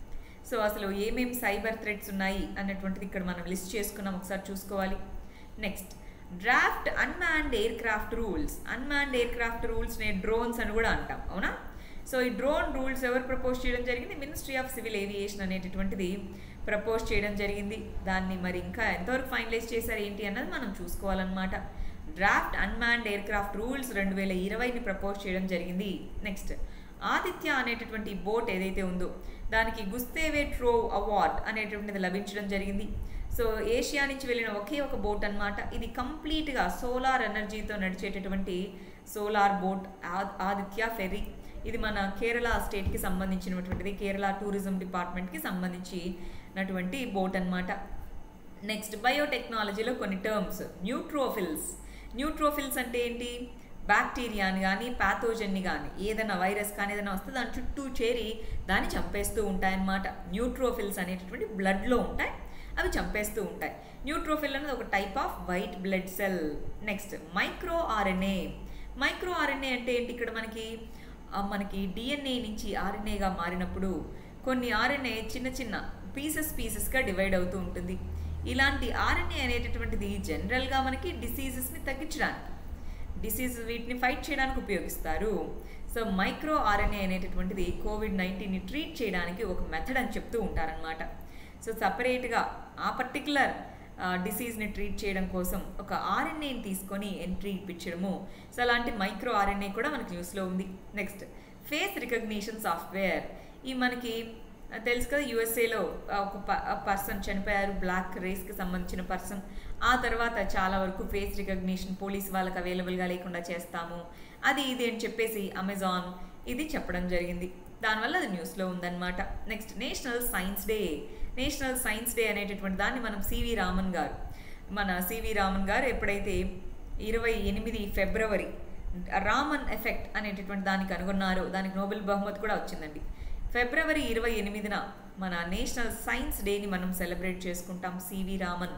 సో అసలు ఏమేమి సైబర్ థ్రెట్స్ ఉన్నాయి అన్నటువంటిది ఇక్కడ మనం లిస్ట్ చేసుకున్నాం ఒకసారి చూసుకోవాలి next draft unmanned aircraft rules unmanned aircraft రూల్స్ని డ్రోన్స్ అని కూడా అంటాం అవునా సో ఈ డ్రోన్ రూల్స్ ఎవరు ప్రపోజ్ చేయడం జరిగింది మినిస్ట్రీ ఆఫ్ సివిల్ ఏవియేషన్ అనేటటువంటిది ప్రపోజ్ చేయడం జరిగింది దాన్ని మరి ఇంకా ఎంతవరకు ఫైనలైజ్ చేశారు ఏంటి అన్నది మనం చూసుకోవాలన్నమాట draft unmanned aircraft rules రెండు వేల ఇరవైని ప్రపోజ్ చేయడం జరిగింది నెక్స్ట్ ఆదిత్య అనేటటువంటి బోట్ ఏదైతే ఉందో దానికి గుస్తేవే ట్రోవ్ అవార్డ్ అనేటువంటిది లభించడం జరిగింది సో ఏషియా నుంచి వెళ్ళిన ఒకే ఒక బోట్ అనమాట ఇది కంప్లీట్గా సోలార్ ఎనర్జీతో నడిచేటటువంటి సోలార్ బోట్ ఆదిత్య ఫెర్రీ ఇది మన కేరళ స్టేట్కి సంబంధించినటువంటిది కేరళ టూరిజం డిపార్ట్మెంట్కి సంబంధించినటువంటి బోట్ అనమాట నెక్స్ట్ బయోటెక్నాలజీలో కొన్ని టర్మ్స్ న్యూట్రోఫిల్స్ న్యూట్రోఫిల్స్ అంటే ఏంటి బ్యాక్టీరియాని కానీ ప్యాథోజన్ని కానీ ఏదైనా వైరస్ కానీ ఏదైనా వస్తే దాని చుట్టూ చేరి దాన్ని చంపేస్తూ ఉంటాయన్నమాట న్యూట్రోఫిల్స్ అనేటటువంటి బ్లడ్లో ఉంటాయి అవి చంపేస్తూ ఉంటాయి న్యూట్రోఫిల్ అనేది ఒక type of white blood cell next micro RNA micro RNA అంటే ఏంటి ఇక్కడ మనకి మనకి డిఎన్ఏ నుంచి ఆర్ఎన్ఏగా మారినప్పుడు కొన్ని ఆర్ఎన్ఏ చిన్న చిన్న పీసెస్ పీసెస్గా డివైడ్ అవుతూ ఉంటుంది ఇలాంటి ఆర్ఎన్ఏ అనేటటువంటిది జనరల్గా మనకి డిసీజెస్ని తగ్గించడానికి డిసీజ్ వీటిని ఫైట్ చేయడానికి ఉపయోగిస్తారు సో మైక్రో ఆర్ఎన్ఏ అనేటటువంటిది కోవిడ్ నైన్టీన్ని ట్రీట్ చేయడానికి ఒక మెథడ్ అని చెప్తూ ఉంటారనమాట సో సపరేట్గా ఆ పర్టికులర్ డిసీజ్ని ట్రీట్ చేయడం కోసం ఒక ఆర్ఎన్ఏని తీసుకొని ఎంట్రీ ఇప్పించడము సో అలాంటి మైక్రో ఆర్ఎన్ఏ కూడా మనకి న్యూస్లో ఉంది నెక్స్ట్ ఫేస్ రికగ్నిషన్ సాఫ్ట్వేర్ ఈ మనకి తెలుసు కదా యుఎస్ఏలో ఒక పర్సన్ చనిపోయారు బ్లాక్ రేస్కి సంబంధించిన పర్సన్ ఆ తర్వాత చాలా వరకు ఫేస్ రికగ్నిషన్ పోలీస్ వాళ్ళకి అవైలబుల్గా లేకుండా చేస్తాము అది ఇది అని చెప్పేసి అమెజాన్ ఇది చెప్పడం జరిగింది దానివల్ల అది న్యూస్లో ఉందన్నమాట next national science day national science day అనేటటువంటి దాన్ని మనం సివి రామన్ గారు మన సివి రామన్ గారు ఎప్పుడైతే ఇరవై ఎనిమిది ఫిబ్రవరి రామన్ ఎఫెక్ట్ అనేటటువంటి దానికి కనుగొన్నారో దానికి నోబెల్ బహుమతి కూడా వచ్చిందండి ఫిబ్రవరి ఇరవై ఎనిమిదిన మన నేషనల్ సైన్స్ డేని మనం సెలబ్రేట్ చేసుకుంటాం సివి రామన్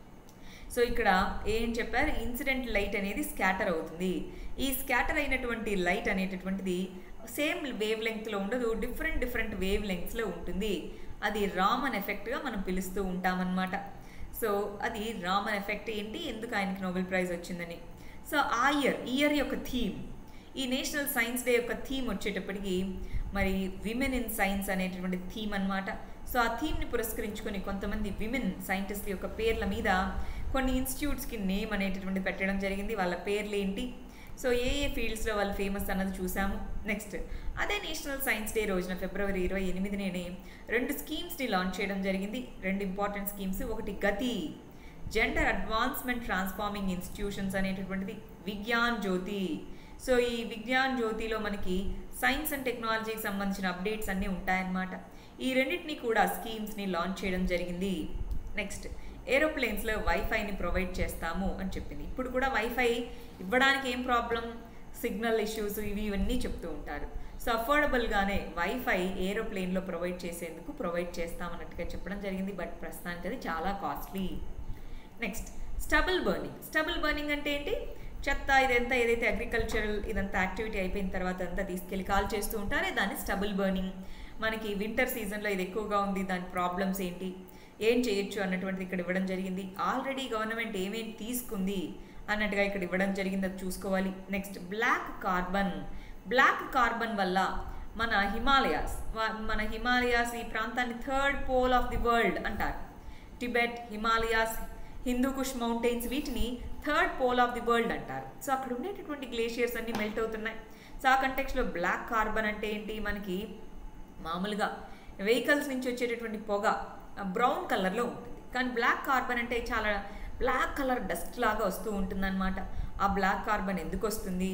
సో ఇక్కడ ఏం చెప్పారు ఇన్సిడెంట్ లైట్ అనేది స్కాటర్ అవుతుంది ఈ స్కాటర్ అయినటువంటి లైట్ అనేటటువంటిది సేమ్ వేవ్ లెంగ్త్లో ఉండదు డిఫరెంట్ డిఫరెంట్ వేవ్ లెంగ్త్స్లో ఉంటుంది అది రామన్ ఎఫెక్ట్గా మనం పిలుస్తూ ఉంటామన్నమాట సో అది రామన్ ఎఫెక్ట్ ఏంటి ఎందుకు ఆయనకి నోబెల్ ప్రైజ్ వచ్చిందని సో ఆ ఇయర్ ఇయర్ యొక్క థీమ్ ఈ నేషనల్ సైన్స్ డే యొక్క థీమ్ వచ్చేటప్పటికి మరి విమెన్ ఇన్ సైన్స్ అనేటటువంటి థీమ్ అనమాట సో ఆ థీమ్ని పురస్కరించుకొని కొంతమంది విమెన్ సైంటిస్ట్ యొక్క పేర్ల మీద కొన్ని ఇన్స్టిట్యూట్స్కి నేమ్ అనేటటువంటి పెట్టడం జరిగింది వాళ్ళ పేర్లు ఏంటి సో ఏ ఏ ఫీల్డ్స్లో వాళ్ళు ఫేమస్ అన్నది చూసాము నెక్స్ట్ అదే నేషనల్ సైన్స్ డే రోజున ఫిబ్రవరి ఇరవై ఎనిమిదినే రెండు స్కీమ్స్ని లాంచ్ చేయడం జరిగింది రెండు ఇంపార్టెంట్ స్కీమ్స్ ఒకటి గతి జెండర్ అడ్వాన్స్మెంట్ ట్రాన్స్ఫార్మింగ్ ఇన్స్టిట్యూషన్స్ అనేటటువంటిది విజ్ఞాన్ జ్యోతి సో ఈ విజ్ఞాన్ జ్యోతిలో మనకి సైన్స్ అండ్ టెక్నాలజీకి సంబంధించిన అప్డేట్స్ అన్నీ ఉంటాయన్నమాట ఈ రెండింటిని కూడా స్కీమ్స్ని లాంచ్ చేయడం జరిగింది నెక్స్ట్ ఏరోప్లేన్స్లో వైఫైని ప్రొవైడ్ చేస్తాము అని చెప్పింది ఇప్పుడు కూడా వైఫై ఇవ్వడానికి ఏం ప్రాబ్లం సిగ్నల్ ఇష్యూస్ ఇవి ఇవన్నీ చెప్తూ ఉంటారు సో అఫోర్డబుల్గానే వైఫై ఏరోప్లేన్లో ప్రొవైడ్ చేసేందుకు ప్రొవైడ్ చేస్తామన్నట్టుగా చెప్పడం జరిగింది బట్ ప్రస్తుతానికి అది చాలా costly next stubble burning stubble burning అంటే ఏంటి చెత్త ఇదంతా ఏదైతే అగ్రికల్చరల్ ఇదంతా యాక్టివిటీ అయిపోయిన తర్వాత అంతా తీసుకెళ్ళి కాల్ చేస్తూ ఉంటారే దాన్ని స్టబుల్ బర్నింగ్ మనకి వింటర్ సీజన్లో ఇది ఎక్కువగా ఉంది దాని ప్రాబ్లమ్స్ ఏంటి ఏం చేయొచ్చు అన్నటువంటిది ఇక్కడ ఇవ్వడం జరిగింది ఆల్రెడీ గవర్నమెంట్ ఏమేమి తీసుకుంది అన్నట్టుగా ఇక్కడ ఇవ్వడం జరిగింది అది చూసుకోవాలి next black carbon black carbon వల్ల మన హిమాలయాస్ మన హిమాలయాస్ ఈ ప్రాంతాన్ని third pole of the world అంటారు టిబెట్ హిమాలయాస్ హిందూకుష్ మౌంటైన్స్ వీటిని third pole of the world అంటారు సో అక్కడ ఉండేటటువంటి గ్లేషియర్స్ అన్నీ మెల్ట్ అవుతున్నాయి సో ఆ కంటెక్స్లో బ్లాక్ కార్బన్ అంటే ఏంటి మనకి మామూలుగా వెహికల్స్ నుంచి వచ్చేటటువంటి పొగ బ్రౌన్ కలర్లో ఉంటుంది కానీ బ్లాక్ కార్బన్ అంటే చాలా బ్లాక్ కలర్ డస్ట్ లాగా వస్తూ ఉంటుందన్నమాట ఆ బ్లాక్ కార్బన్ ఎందుకు వస్తుంది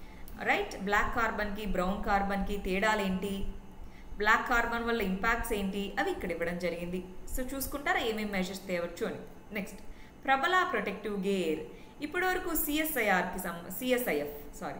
రైట్ బ్లాక్ కార్బన్కి బ్రౌన్ కార్బన్కి తేడాలేంటి బ్లాక్ కార్బన్ వల్ల ఇంపాక్ట్స్ ఏంటి అవి ఇక్కడ ఇవ్వడం జరిగింది సో చూసుకుంటారా ఏమేమి మెజర్స్ తేవచ్చు అని నెక్స్ట్ ప్రబల ప్రొటెక్టివ్ గేర్ ఇప్పటి వరకు సిఎస్ఐఆర్కి సం CSIF sorry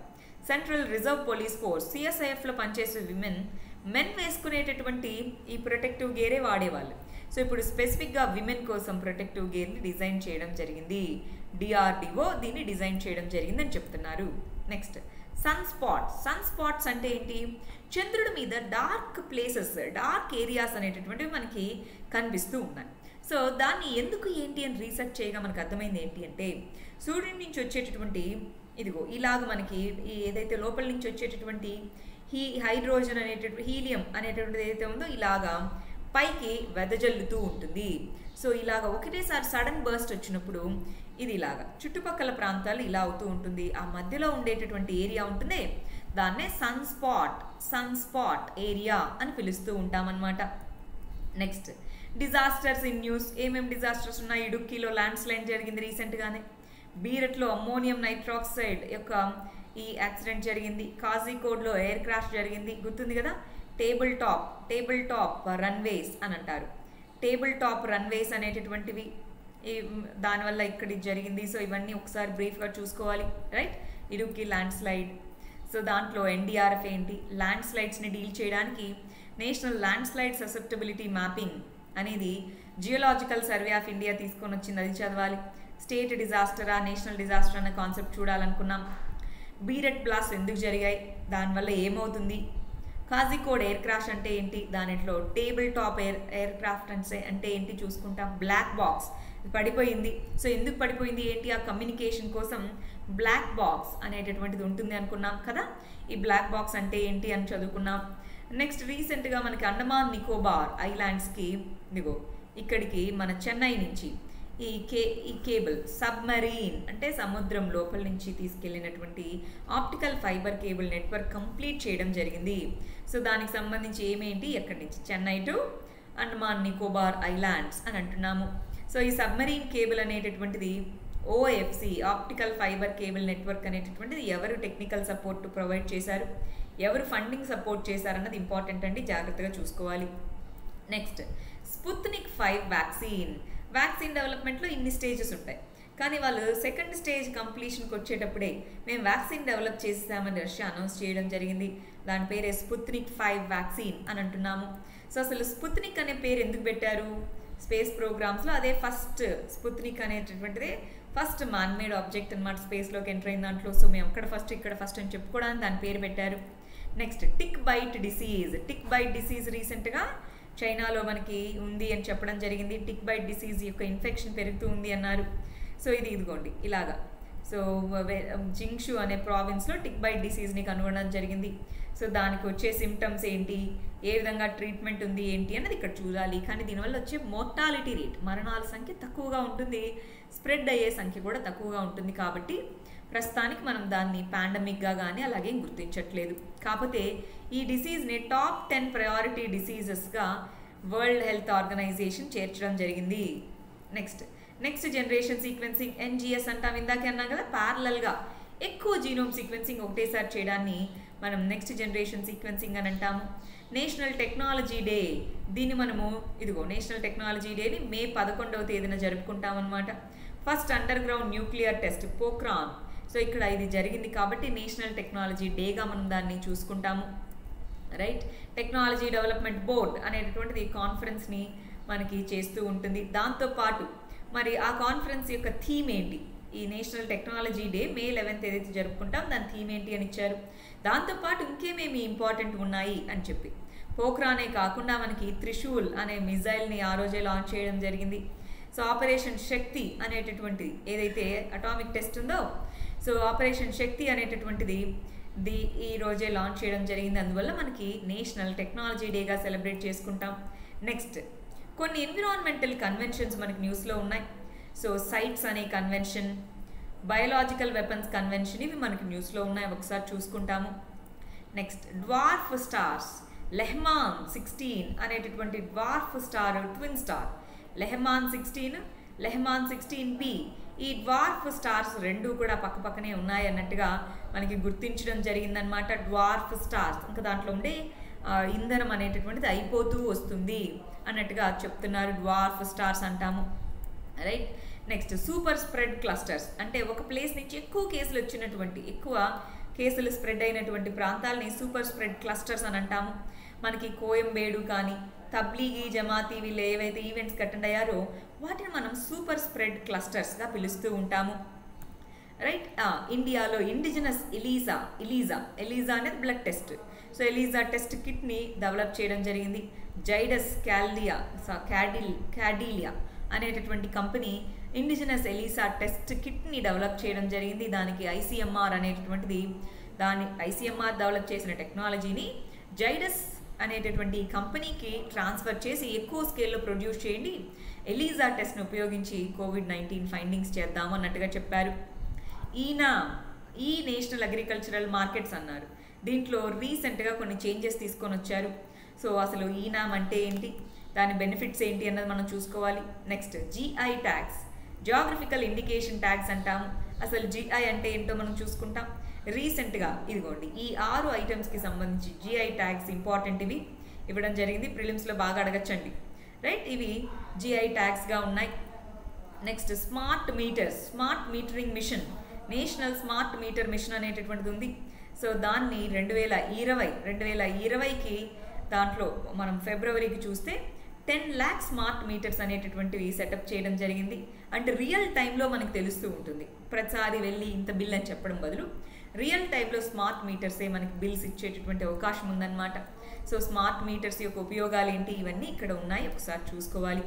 central reserve police force సిఎస్ఐఎఫ్లో పనిచేసే విమెన్ మెన్ వేసుకునేటటువంటి ఈ ప్రొటెక్టివ్ గేరే వాడేవాళ్ళు సో ఇప్పుడు స్పెసిఫిక్గా విమెన్ కోసం ప్రొటెక్టివ్ గేర్ని డిజైన్ చేయడం జరిగింది డిఆర్డిఓ దీన్ని డిజైన్ చేయడం జరిగిందని చెప్తున్నారు next sun spots sun spots అంటే ఏంటి చంద్రుడి మీద డార్క్ ప్లేసెస్ డార్క్ ఏరియాస్ అనేటటువంటివి మనకి కనిపిస్తూ ఉన్నాయి సో దాన్ని ఎందుకు ఏంటి అని రీసెర్చ్ చేయగా మనకు అర్థమైంది ఏంటి అంటే సూర్యుడి నుంచి వచ్చేటటువంటి ఇదిగో ఇలాగ మనకి ఈ ఏదైతే లోపల నుంచి వచ్చేటటువంటి హీ హైడ్రోజన్ అనేటటువంటి హీలియం అనేటటువంటిది ఏదైతే ఉందో ఇలాగా పైకి వెదజల్లుతూ ఉంటుంది సో ఇలాగ ఒకటేసారి సడన్ బర్స్ట్ వచ్చినప్పుడు ఇది ఇలాగా చుట్టుపక్కల ప్రాంతాలు ఇలా అవుతూ ఉంటుంది ఆ మధ్యలో ఉండేటటువంటి ఏరియా ఉంటుంది దాన్నే sun spot sun spot area అని పిలుస్తూ ఉంటామన్నమాట నెక్స్ట్ డిజాస్టర్స్ ఇన్ న్యూస్ ఏమేమి డిజాస్టర్స్ ఉన్నాయి ఇడుక్కిలో ల్యాండ్ స్లైడ్ జరిగింది రీసెంట్గానే బీరట్లో అమ్మోనియం నైట్రాక్సైడ్ యొక్క ఈ యాక్సిడెంట్ జరిగింది కాజీకోడ్లో ఎయిర్ క్రాష్ జరిగింది గుర్తుంది కదా table top table top runways అని అంటారు టేబుల్ టాప్ రన్వేస్ అనేటటువంటివి ఈ దానివల్ల ఇక్కడ ఇది జరిగింది సో ఇవన్నీ ఒకసారి బ్రీఫ్గా చూసుకోవాలి right Idukki landslide so దాంట్లో ఎన్డీఆర్ఎఫ్ ఏంటి ల్యాండ్ స్లైడ్స్ని డీల్ చేయడానికి national landslide susceptibility mapping అనేది జియోలాజికల్ సర్వే ఆఫ్ ఇండియా తీసుకొని వచ్చింది అది చదవాలి స్టేట్ డిజాస్టరా నేషనల్ డిజాస్టర్ అనే కాన్సెప్ట్ చూడాలనుకున్నాం బీరెట్ బ్లాస్ట్ ఎందుకు జరిగాయి దానివల్ల ఏమవుతుంది కాజికోడ్ ఎయిర్ క్రాఫ్ట్ అంటే ఏంటి దానిట్లో table top air aircraft అంటే అంటే ఏంటి చూసుకుంటాం బ్లాక్ బాక్స్ పడిపోయింది సో ఎందుకు పడిపోయింది ఏంటి ఆ కమ్యూనికేషన్ కోసం బ్లాక్ బాక్స్ అనేటటువంటిది ఉంటుంది అనుకున్నాం కదా ఈ బ్లాక్ బాక్స్ అంటే ఏంటి అని చదువుకున్నాం నెక్స్ట్ రీసెంట్గా మనకి అండమాన్ నికోబార్ ఐలాండ్స్కి ఇదిగో ఇక్కడికి మన చెన్నై నుంచి ఈ కే ఈ కేబుల్ సబ్మరీన్ అంటే సముద్రం లోపల నుంచి తీసుకెళ్ళినటువంటి optical fibre cable network complete చేయడం జరిగింది సో దానికి సంబంధించి ఏమేంటి ఎక్కడి నుంచి చెన్నై టు అండమాన్ నికోబార్ ఐలాండ్స్ అని అంటున్నాము సో ఈ సబ్మరీన్ కేబుల్ అనేటటువంటిది OFC optical fibre cable network అనేటటువంటిది ఎవరు టెక్నికల్ సపోర్ట్ ప్రొవైడ్ చేశారు ఎవరు ఫండింగ్ సపోర్ట్ చేశారన్నది ఇంపార్టెంట్ అండి జాగ్రత్తగా చూసుకోవాలి next Sputnik five vaccine vaccine డెవలప్మెంట్లో ఇన్ని స్టేజెస్ ఉంటాయి కానీ వాళ్ళు సెకండ్ స్టేజ్ కంప్లీషన్కి వచ్చేటప్పుడే మేము వ్యాక్సిన్ డెవలప్ చేస్తామని రష్యా అనౌన్స్ చేయడం జరిగింది దాని పేరే స్పుత్నిక్ ఫైవ్ వ్యాక్సిన్ అని అంటున్నాము సో అసలు స్పుత్నిక్ అనే పేరు ఎందుకు పెట్టారు స్పేస్ ప్రోగ్రామ్స్లో అదే ఫస్ట్ స్పుత్నిక్ అనేటటువంటిదే ఫస్ట్ మ్యాన్మేడ్ ఆబ్జెక్ట్ అనమాట స్పేస్లోకి ఎంటర్ అయిన దాంట్లో సో మేము అక్కడ ఫస్ట్ ఇక్కడ ఫస్ట్ అని చెప్పుకోవడానికి దాని పేరు పెట్టారు next tick bite disease tick bite disease రీసెంట్గా చైనాలో మనకి ఉంది అని చెప్పడం జరిగింది టిక్ బైట్ డిసీజ్ యొక్క ఇన్ఫెక్షన్ పెరుగుతూ ఉంది అన్నారు సో ఇది ఇదిగోండి ఇలాగా సో జింగ్షు అనే ప్రావిన్స్లో టిక్ బైట్ డిసీజ్ని కనుగొనడం జరిగింది సో దానికి వచ్చే సిమ్టమ్స్ ఏంటి ఏ విధంగా ట్రీట్మెంట్ ఉంది ఏంటి అన్నది ఇక్కడ చూడాలి కానీ దీనివల్ల వచ్చే మోర్టాలిటీ రేట్ మరణాల సంఖ్య తక్కువగా ఉంటుంది స్ప్రెడ్ అయ్యే సంఖ్య కూడా తక్కువగా ఉంటుంది కాబట్టి ప్రస్తుతానికి మనం దాన్ని పాండమిక్గా కానీ అలాగే గుర్తించట్లేదు కాకపోతే ఈ డిసీజ్ని టాప్ టెన్ ప్రయారిటీ డిసీజెస్గా వరల్డ్ హెల్త్ ఆర్గనైజేషన్ చేర్చడం జరిగింది next next generation sequencing NGS అంటాం ఇందాకే అన్నాం కదా ప్యారలల్గా ఎక్కువ జీనోమ్ సీక్వెన్సింగ్ ఒకటేసారి చేయడాన్ని మనం నెక్స్ట్ జనరేషన్ సీక్వెన్సింగ్ అని అంటాము నేషనల్ టెక్నాలజీ డే దీన్ని మనము ఇదిగో నేషనల్ టెక్నాలజీ డేని మే పదకొండవ తేదీన జరుపుకుంటాం అనమాట first underground nuclear test Pokhran so ఇక్కడ ఇది జరిగింది కాబట్టి నేషనల్ టెక్నాలజీ డేగా మనం దాన్ని చూసుకుంటాము రైట్ టెక్నాలజీ డెవలప్మెంట్ బోర్డ్ అనేటటువంటిది కాన్ఫరెన్స్ని మనకి చేస్తూ ఉంటుంది దాంతోపాటు మరి ఆ కాన్ఫరెన్స్ యొక్క థీమ్ ఏంటి ఈ national technology day May eleventh ఏదైతే జరుపుకుంటాం దాని థీమ్ ఏంటి అని ఇచ్చారు దాంతోపాటు ఇంకేమేమి ఇంపార్టెంట్ ఉన్నాయి అని చెప్పి పోఖ్రానే కాకుండా మనకి త్రిశూల్ అనే మిజైల్ని ఆ రోజే లాంచ్ చేయడం జరిగింది సో ఆపరేషన్ శక్తి అనేటటువంటిది ఏదైతే అటామిక్ టెస్ట్ ఉందో సో ఆపరేషన్ శక్తి అనేటటువంటిది ది ఈ రోజే లాంచ్ చేయడం జరిగింది అందువల్ల మనకి నేషనల్ టెక్నాలజీ డేగా సెలబ్రేట్ చేసుకుంటాం నెక్స్ట్ కొన్ని ఎన్విరాన్మెంటల్ కన్వెన్షన్స్ మనకి న్యూస్లో ఉన్నాయి సో సైట్స్ అనే కన్వెన్షన్ బయోలాజికల్ వెపన్స్ కన్వెన్షన్ ఇవి మనకి న్యూస్లో ఉన్నాయి ఒకసారి చూసుకుంటాము next dwarf stars Luhman sixteen అనేటటువంటి dwarf star twin star Luhman sixteen Luhman sixteen B ఈ డ్వార్ఫ్ స్టార్స్ రెండు కూడా పక్క పక్కనే ఉన్నాయి అన్నట్టుగా మనకి గుర్తించడం జరిగిందనమాట డ్వార్ఫ్ స్టార్స్ ఇంకా దాంట్లో ఉండే ఇంధనం అనేటటువంటిది అయిపోతూ వస్తుంది అన్నట్టుగా చెప్తున్నారు డ్వార్ఫ్ స్టార్స్ అంటాము right next super spread clusters అంటే ఒక ప్లేస్ నుంచి ఎక్కువ కేసులు వచ్చినటువంటి ఎక్కువ కేసులు స్ప్రెడ్ అయినటువంటి ప్రాంతాలని సూపర్ స్ప్రెడ్ క్లస్టర్స్ అని అంటాము మనకి కోయంబేడు కానీ తబ్లీగి జమాతీ వీళ్ళు ఏవైతే ఈవెంట్స్ అటెండ్ అయ్యారో వాటిని మనం సూపర్ స్ప్రెడ్ క్లస్టర్స్గా పిలుస్తూ ఉంటాము రైట్ ఇండియాలో ఇండిజినస్ ఎలీజా ఎలీజా ఎలీజా అనేది blood test so ELISA test కిట్ని డెవలప్ చేయడం జరిగింది జైడస్ క్యాలియా క్యాడిల్ క్యాడిలియా అనేటటువంటి కంపెనీ ఇండిజినస్ ఎలీసా టెస్ట్ కిట్ని డెవలప్ చేయడం జరిగింది దానికి ఐసీఎంఆర్ అనేటటువంటిది దాని ఐసీఎంఆర్ డెవలప్ చేసిన టెక్నాలజీని జైడస్ అనేటటువంటి కంపెనీకి ట్రాన్స్ఫర్ చేసి ఎక్కువ స్కేల్లో ప్రొడ్యూస్ చేయండి ఎలీజా టెస్ట్ని ఉపయోగించి కోవిడ్ నైన్టీన్ ఫైండింగ్స్ చేద్దాము అన్నట్టుగా చెప్పారు ఈనా ఈ నేషనల్ అగ్రికల్చరల్ మార్కెట్స్ అన్నారు దీంట్లో రీసెంట్గా కొన్ని చేంజెస్ తీసుకొని వచ్చారు సో అసలు ఈనామ్ అంటే ఏంటి దాని బెనిఫిట్స్ ఏంటి అన్నది మనం చూసుకోవాలి next GI tax geographical indication tax అంటాము అసలు జిఐ అంటే ఏంటో మనం చూసుకుంటాం రీసెంట్గా ఇదిగోండి ఈ ఆరు ఐటమ్స్కి సంబంధించి జిఐ ట్యాగ్స్ ఇంపార్టెంట్ ఇవి ఇవ్వడం జరిగింది ప్రిలిమ్స్లో బాగా అడగచ్చండి రైట్ ఇవి జిఐ ట్యాగ్స్గా ఉన్నాయి next smart meters smart metering mission national smart meter mission అనేటటువంటిది ఉంది సో దాన్ని రెండు వేల ఇరవై రెండు వేల ఇరవైకి దాంట్లో మనం ఫిబ్రవరికి చూస్తే టెన్ ల్యాక్ స్మార్ట్ మీటర్స్ అనేటటువంటివి సెటప్ చేయడం జరిగింది అంటే రియల్ టైంలో మనకు తెలుస్తూ ఉంటుంది ప్రతిసారి వెళ్ళి ఇంత బిల్ అని చెప్పడం బదులు రియల్ టైంలో స్మార్ట్ మీటర్సే మనకి బిల్స్ ఇచ్చేటటువంటి అవకాశం ఉందన్నమాట సో స్మార్ట్ మీటర్స్ యొక్క ఉపయోగాలు ఏంటి ఇవన్నీ ఇక్కడ ఉన్నాయి ఒకసారి చూసుకోవాలి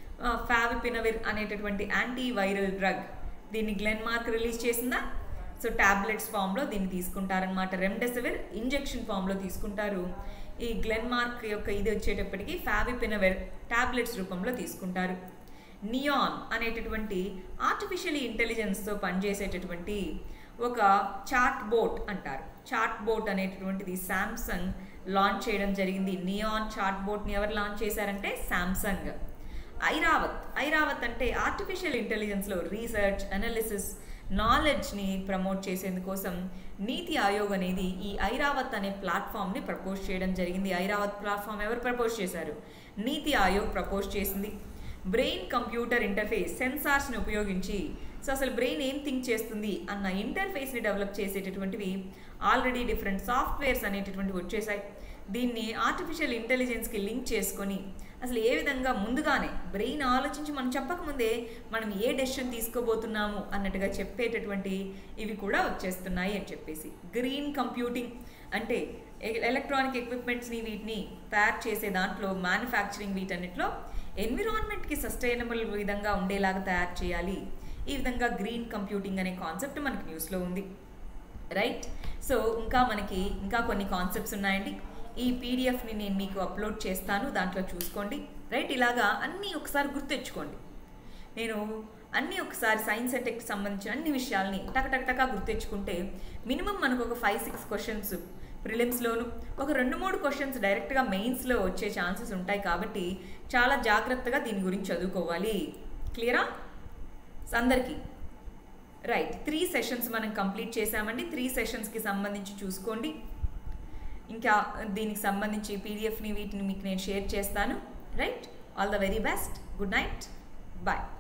ఫావిపినవిర్ అనేటటువంటి యాంటీ వైరల్ డ్రగ్ దీన్ని గ్లెన్ మార్క్ రిలీజ్ చేసిందా సో ట్యాబ్లెట్స్ ఫామ్లో దీన్ని తీసుకుంటారనమాట రెమ్డెసివిర్ ఇంజెక్షన్ ఫామ్లో తీసుకుంటారు ఈ గ్లెన్ మార్క్ యొక్క ఇది వచ్చేటప్పటికి ఫావిపినవెర్ ట్యాబ్లెట్స్ రూపంలో తీసుకుంటారు నియాన్ అనేటటువంటి ఆర్టిఫిషియల్ ఇంటెలిజెన్స్తో పనిచేసేటటువంటి ఒక చాట్ బోట్ అంటారు చాట్ బోట్ అనేటటువంటిది శాంసంగ్ లాంచ్ చేయడం జరిగింది నియాన్ చాట్ బోట్ని ఎవరు లాంచ్ చేశారంటే శాంసంగ్ ఐరావత్ ఐరావత్ అంటే ఆర్టిఫిషియల్ ఇంటెలిజెన్స్లో రీసెర్చ్ అనాలిసిస్ నాలెడ్జ్ని ప్రమోట్ చేసేందుకోసం నీతి ఆయోగ్ అనేది ఈ ఐరావత్ అనే ప్లాట్ఫామ్ని ప్రపోజ్ చేయడం జరిగింది ఐరావత్ ప్లాట్ఫామ్ ఎవరు ప్రపోజ్ చేశారు నీతి ఆయోగ్ ప్రపోజ్ చేసింది బ్రెయిన్ కంప్యూటర్ ఇంటర్ఫేస్ సెన్సార్స్ని ఉపయోగించి సో అసలు బ్రెయిన్ ఏం థింక్ చేస్తుంది అన్న ఇంటర్ఫేస్ని డెవలప్ చేసేటటువంటివి ఆల్రెడీ డిఫరెంట్ సాఫ్ట్వేర్స్ అనేటటువంటివి వచ్చేసాయి దీన్ని ఆర్టిఫిషియల్ ఇంటెలిజెన్స్కి లింక్ చేసుకొని అసలు ఏ విధంగా ముందుగానే బ్రెయిన్ ఆలోచించి మనం చెప్పకముందే మనం ఏ డెసిషన్ తీసుకోబోతున్నాము అన్నట్టుగా చెప్పేటటువంటి ఇవి కూడా వచ్చేస్తున్నాయి అని చెప్పేసి గ్రీన్ కంప్యూటింగ్ అంటే ఎలక్ట్రానిక్ ఎక్విప్మెంట్స్ని వీటిని తయారు చేసే దాంట్లో మ్యానుఫ్యాక్చరింగ్ వీటన్నిటిలో ఎన్విరాన్మెంట్కి సస్టైనబుల్ విధంగా ఉండేలాగా తయారు చేయాలి ఈ విధంగా గ్రీన్ కంప్యూటింగ్ అనే కాన్సెప్ట్ మనకి న్యూస్లో ఉంది రైట్ సో ఇంకా మనకి ఇంకా కొన్ని కాన్సెప్ట్స్ ఉన్నాయండి ఈ పీడిఎఫ్ని నేను మీకు అప్లోడ్ చేస్తాను దాంట్లో చూసుకోండి రైట్ ఇలాగా అన్నీ ఒకసారి గుర్తెచ్చుకోండి నేను అన్నీ ఒకసారి సైన్స్ అండ్ టెక్కి సంబంధించిన అన్ని విషయాల్ని టక్ టక్ టకా గుర్తెచ్చుకుంటే మినిమం మనకు ఒక ఫైవ్ సిక్స్ క్వశ్చన్స్ ప్రిలిమ్స్లోను ఒక రెండు మూడు క్వశ్చన్స్ డైరెక్ట్గా మెయిన్స్లో వచ్చే ఛాన్సెస్ ఉంటాయి కాబట్టి చాలా జాగ్రత్తగా దీని గురించి చదువుకోవాలి క్లియరా అందరికీ రైట్ త్రీ సెషన్స్ మనం కంప్లీట్ చేసామండి త్రీ సెషన్స్కి సంబంధించి చూసుకోండి ఇంకా దీనికి సంబంధించి పీడిఎఫ్ని వీటిని మీకు నేను షేర్ చేస్తాను right all the very best good night bye